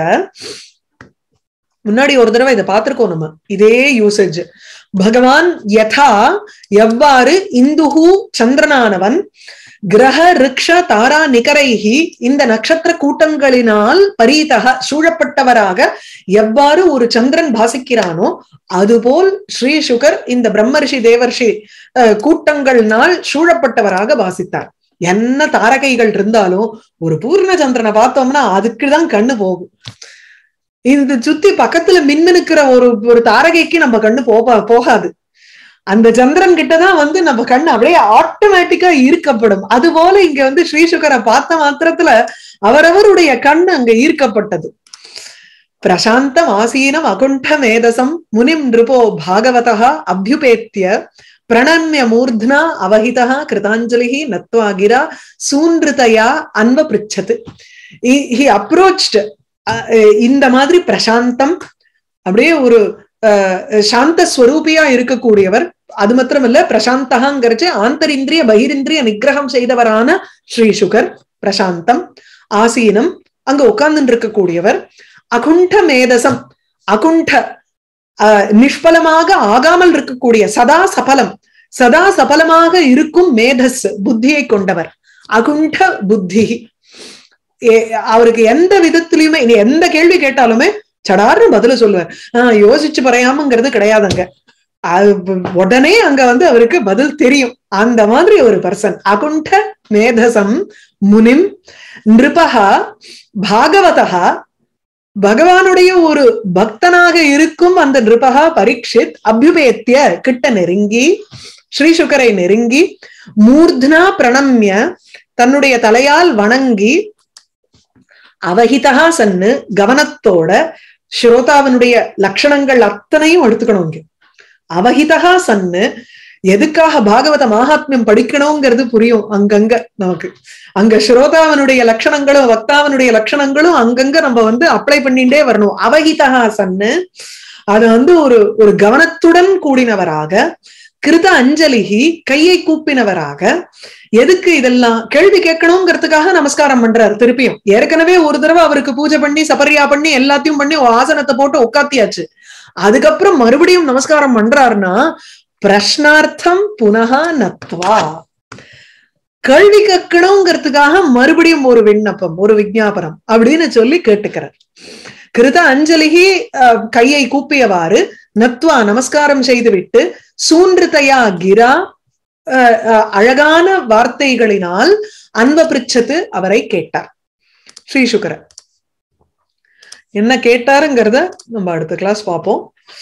முன்னாடி ஒரு தடவை இதை பார்த்திருக்கோம் நம்ம இதே யூசேஜ் பகவான் யதா எவ்வாறு இந்துகு சந்திரனானவன் கிரக ரிக்ஷ தாரா நிகரைகி இந்த நட்சத்திர கூட்டங்களினால் பரீதக சூழப்பட்டவராக எவ்வாறு ஒரு சந்திரன் பாசிக்கிறானோ அதுபோல் ஸ்ரீ சுகர் இந்த பிரம்மரிஷி தேவர்ஷி கூட்டங்கள்னால் சூழப்பட்டவராக பாசித்தார் என்ன தாரகைகள் இருந்தாலும் ஒரு பூர்ண சந்திரனை பார்த்தோம்னா அதுக்குதான் கண்ணு போகும் இந்த சுத்தி பக்கத்துல மின்மினுக்கிற ஒரு ஒரு தாரகைக்கு நம்ம கண்ணு போக போகாது அந்த சந்திரன் கிட்டதான் வந்து நம்ம கண்ணு அப்படியே ஆட்டோமேட்டிக்கா ஈர்க்கப்படும் அது போல இங்க வந்து ஸ்ரீசுகரை பார்த்த மாத்திரத்துல அவரவருடைய கண் அங்க ஈர்க்கப்பட்டது பிரசாந்தம் ஆசீனம் அகுண்ட மேதசம் முனிம் நிருபோ பாகவதா அபியுபேத்திய பிரணன்ய மூர்த்னா அவஹிதா கிருதாஞ்சலி நத்வா கிரா சூன்ருதயா அன்ப பிரிச்சது ஹி அப்ரோச்ட் இந்த மாதிரி பிரசாந்தம் அப்படியே ஒரு சாந்த ஸ்வரூபியா இருக்கக்கூடியவர் அது மாத்திரம் இல்ல பிரசாந்தகாங்கிறச்சு ஆந்தரிந்திரிய பகிரிந்திரிய நிகிரகம் செய்தவரான ஸ்ரீ சுகர் பிரசாந்தம் ஆசீனம் அங்க உட்கார்ந்து இருக்கக்கூடியவர் அகுண்ட மேதசம் அகுண்ட நிஷ்பலமாக ஆகாமல் இருக்கக்கூடிய சதா சபலம் சதா சபலமாக இருக்கும் மேதஸ் புத்தியை கொண்டவர் அகுண்ட புத்தி அவருக்கு எந்த விதத்திலயுமே இனி எந்த கேள்வி கேட்டாலுமே சடார்னு பதில சொல்லுவார் ஆஹ் யோசிச்சு பறையாமங்கிறது கிடையாதுங்க உடனே அங்க வந்து அவருக்கு பதில் தெரியும் அந்த மாதிரி ஒரு பர்சன் அகுண்ட மேதசம் முனிம் நிருபகா பாகவதா பகவானுடைய ஒரு பக்தனாக இருக்கும் அந்த நிருபகா பரீட்சித் அபியுபேத்திய கிட்ட நெருங்கி ஸ்ரீசுகரை நெருங்கி மூர்த்னா பிரணம்ய தன்னுடைய தலையால் வணங்கி அவஹிதா சன்னு கவனத்தோட ஸ்ரோதாவனுடைய லட்சணங்கள் அத்தனையும் எடுத்துக்கணும் இங்க அவஹிதா சன்னு எதுக்காக பாகவத மகாத்மியம் படிக்கணுங்கிறது புரியும் அங்கங்க நமக்கு அங்க ஸ்ரோதாவனுடைய லட்சணங்களும் வக்தாவனுடைய லட்சணங்களும் அங்கங்க நம்ம வந்து அப்ளை பண்ணிட்டே வரணும் அவஹிதா சன்னு அது வந்து ஒரு ஒரு கவனத்துடன் கூடினவராக கிருத அஞ்சலிகி கையை கூப்பினவராக எதுக்கு இதெல்லாம் கேள்வி கேட்கணுங்கிறதுக்காக நமஸ்காரம் பண்றாரு திருப்பியும் ஏற்கனவே ஒரு தடவை அவருக்கு பூஜை பண்ணி சபரியா பண்ணி எல்லாத்தையும் பண்ணி ஆசனத்தை போட்டு உட்காத்தியாச்சு அதுக்கப்புறம் மறுபடியும் நமஸ்காரம் பண்றாருன்னா பிரஷ்னார்த்தம் புனகா நத்வா கேள்வி கேட்கணுங்கிறதுக்காக மறுபடியும் ஒரு விண்ணப்பம் ஒரு விஜாபனம் அப்படின்னு சொல்லி கேட்டுக்கிறார் கிருத அஞ்சலிகி கையை கூப்பியவாறு நத்வா நமஸ்காரம் செய்துவிட்டு சூன்றுதையா கிரா அழகான வார்த்தைகளினால் அன்ப பிரிச்சத்து அவரை கேட்டார் ஸ்ரீசுகர என்ன கேட்டாருங்கிறத நம்ம அடுத்த கிளாஸ் பார்ப்போம்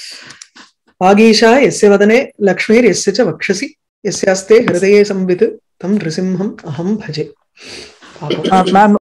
ஆகீஷா எஸ்ய வதனே லக்ஷ்மீர் எஸ்ய ச வக்ஷசி எஸ்யாஸ்தே ஹிருதயே சம்வித் தம் நிருசிம்ஹம் அகம் பஜே மேம்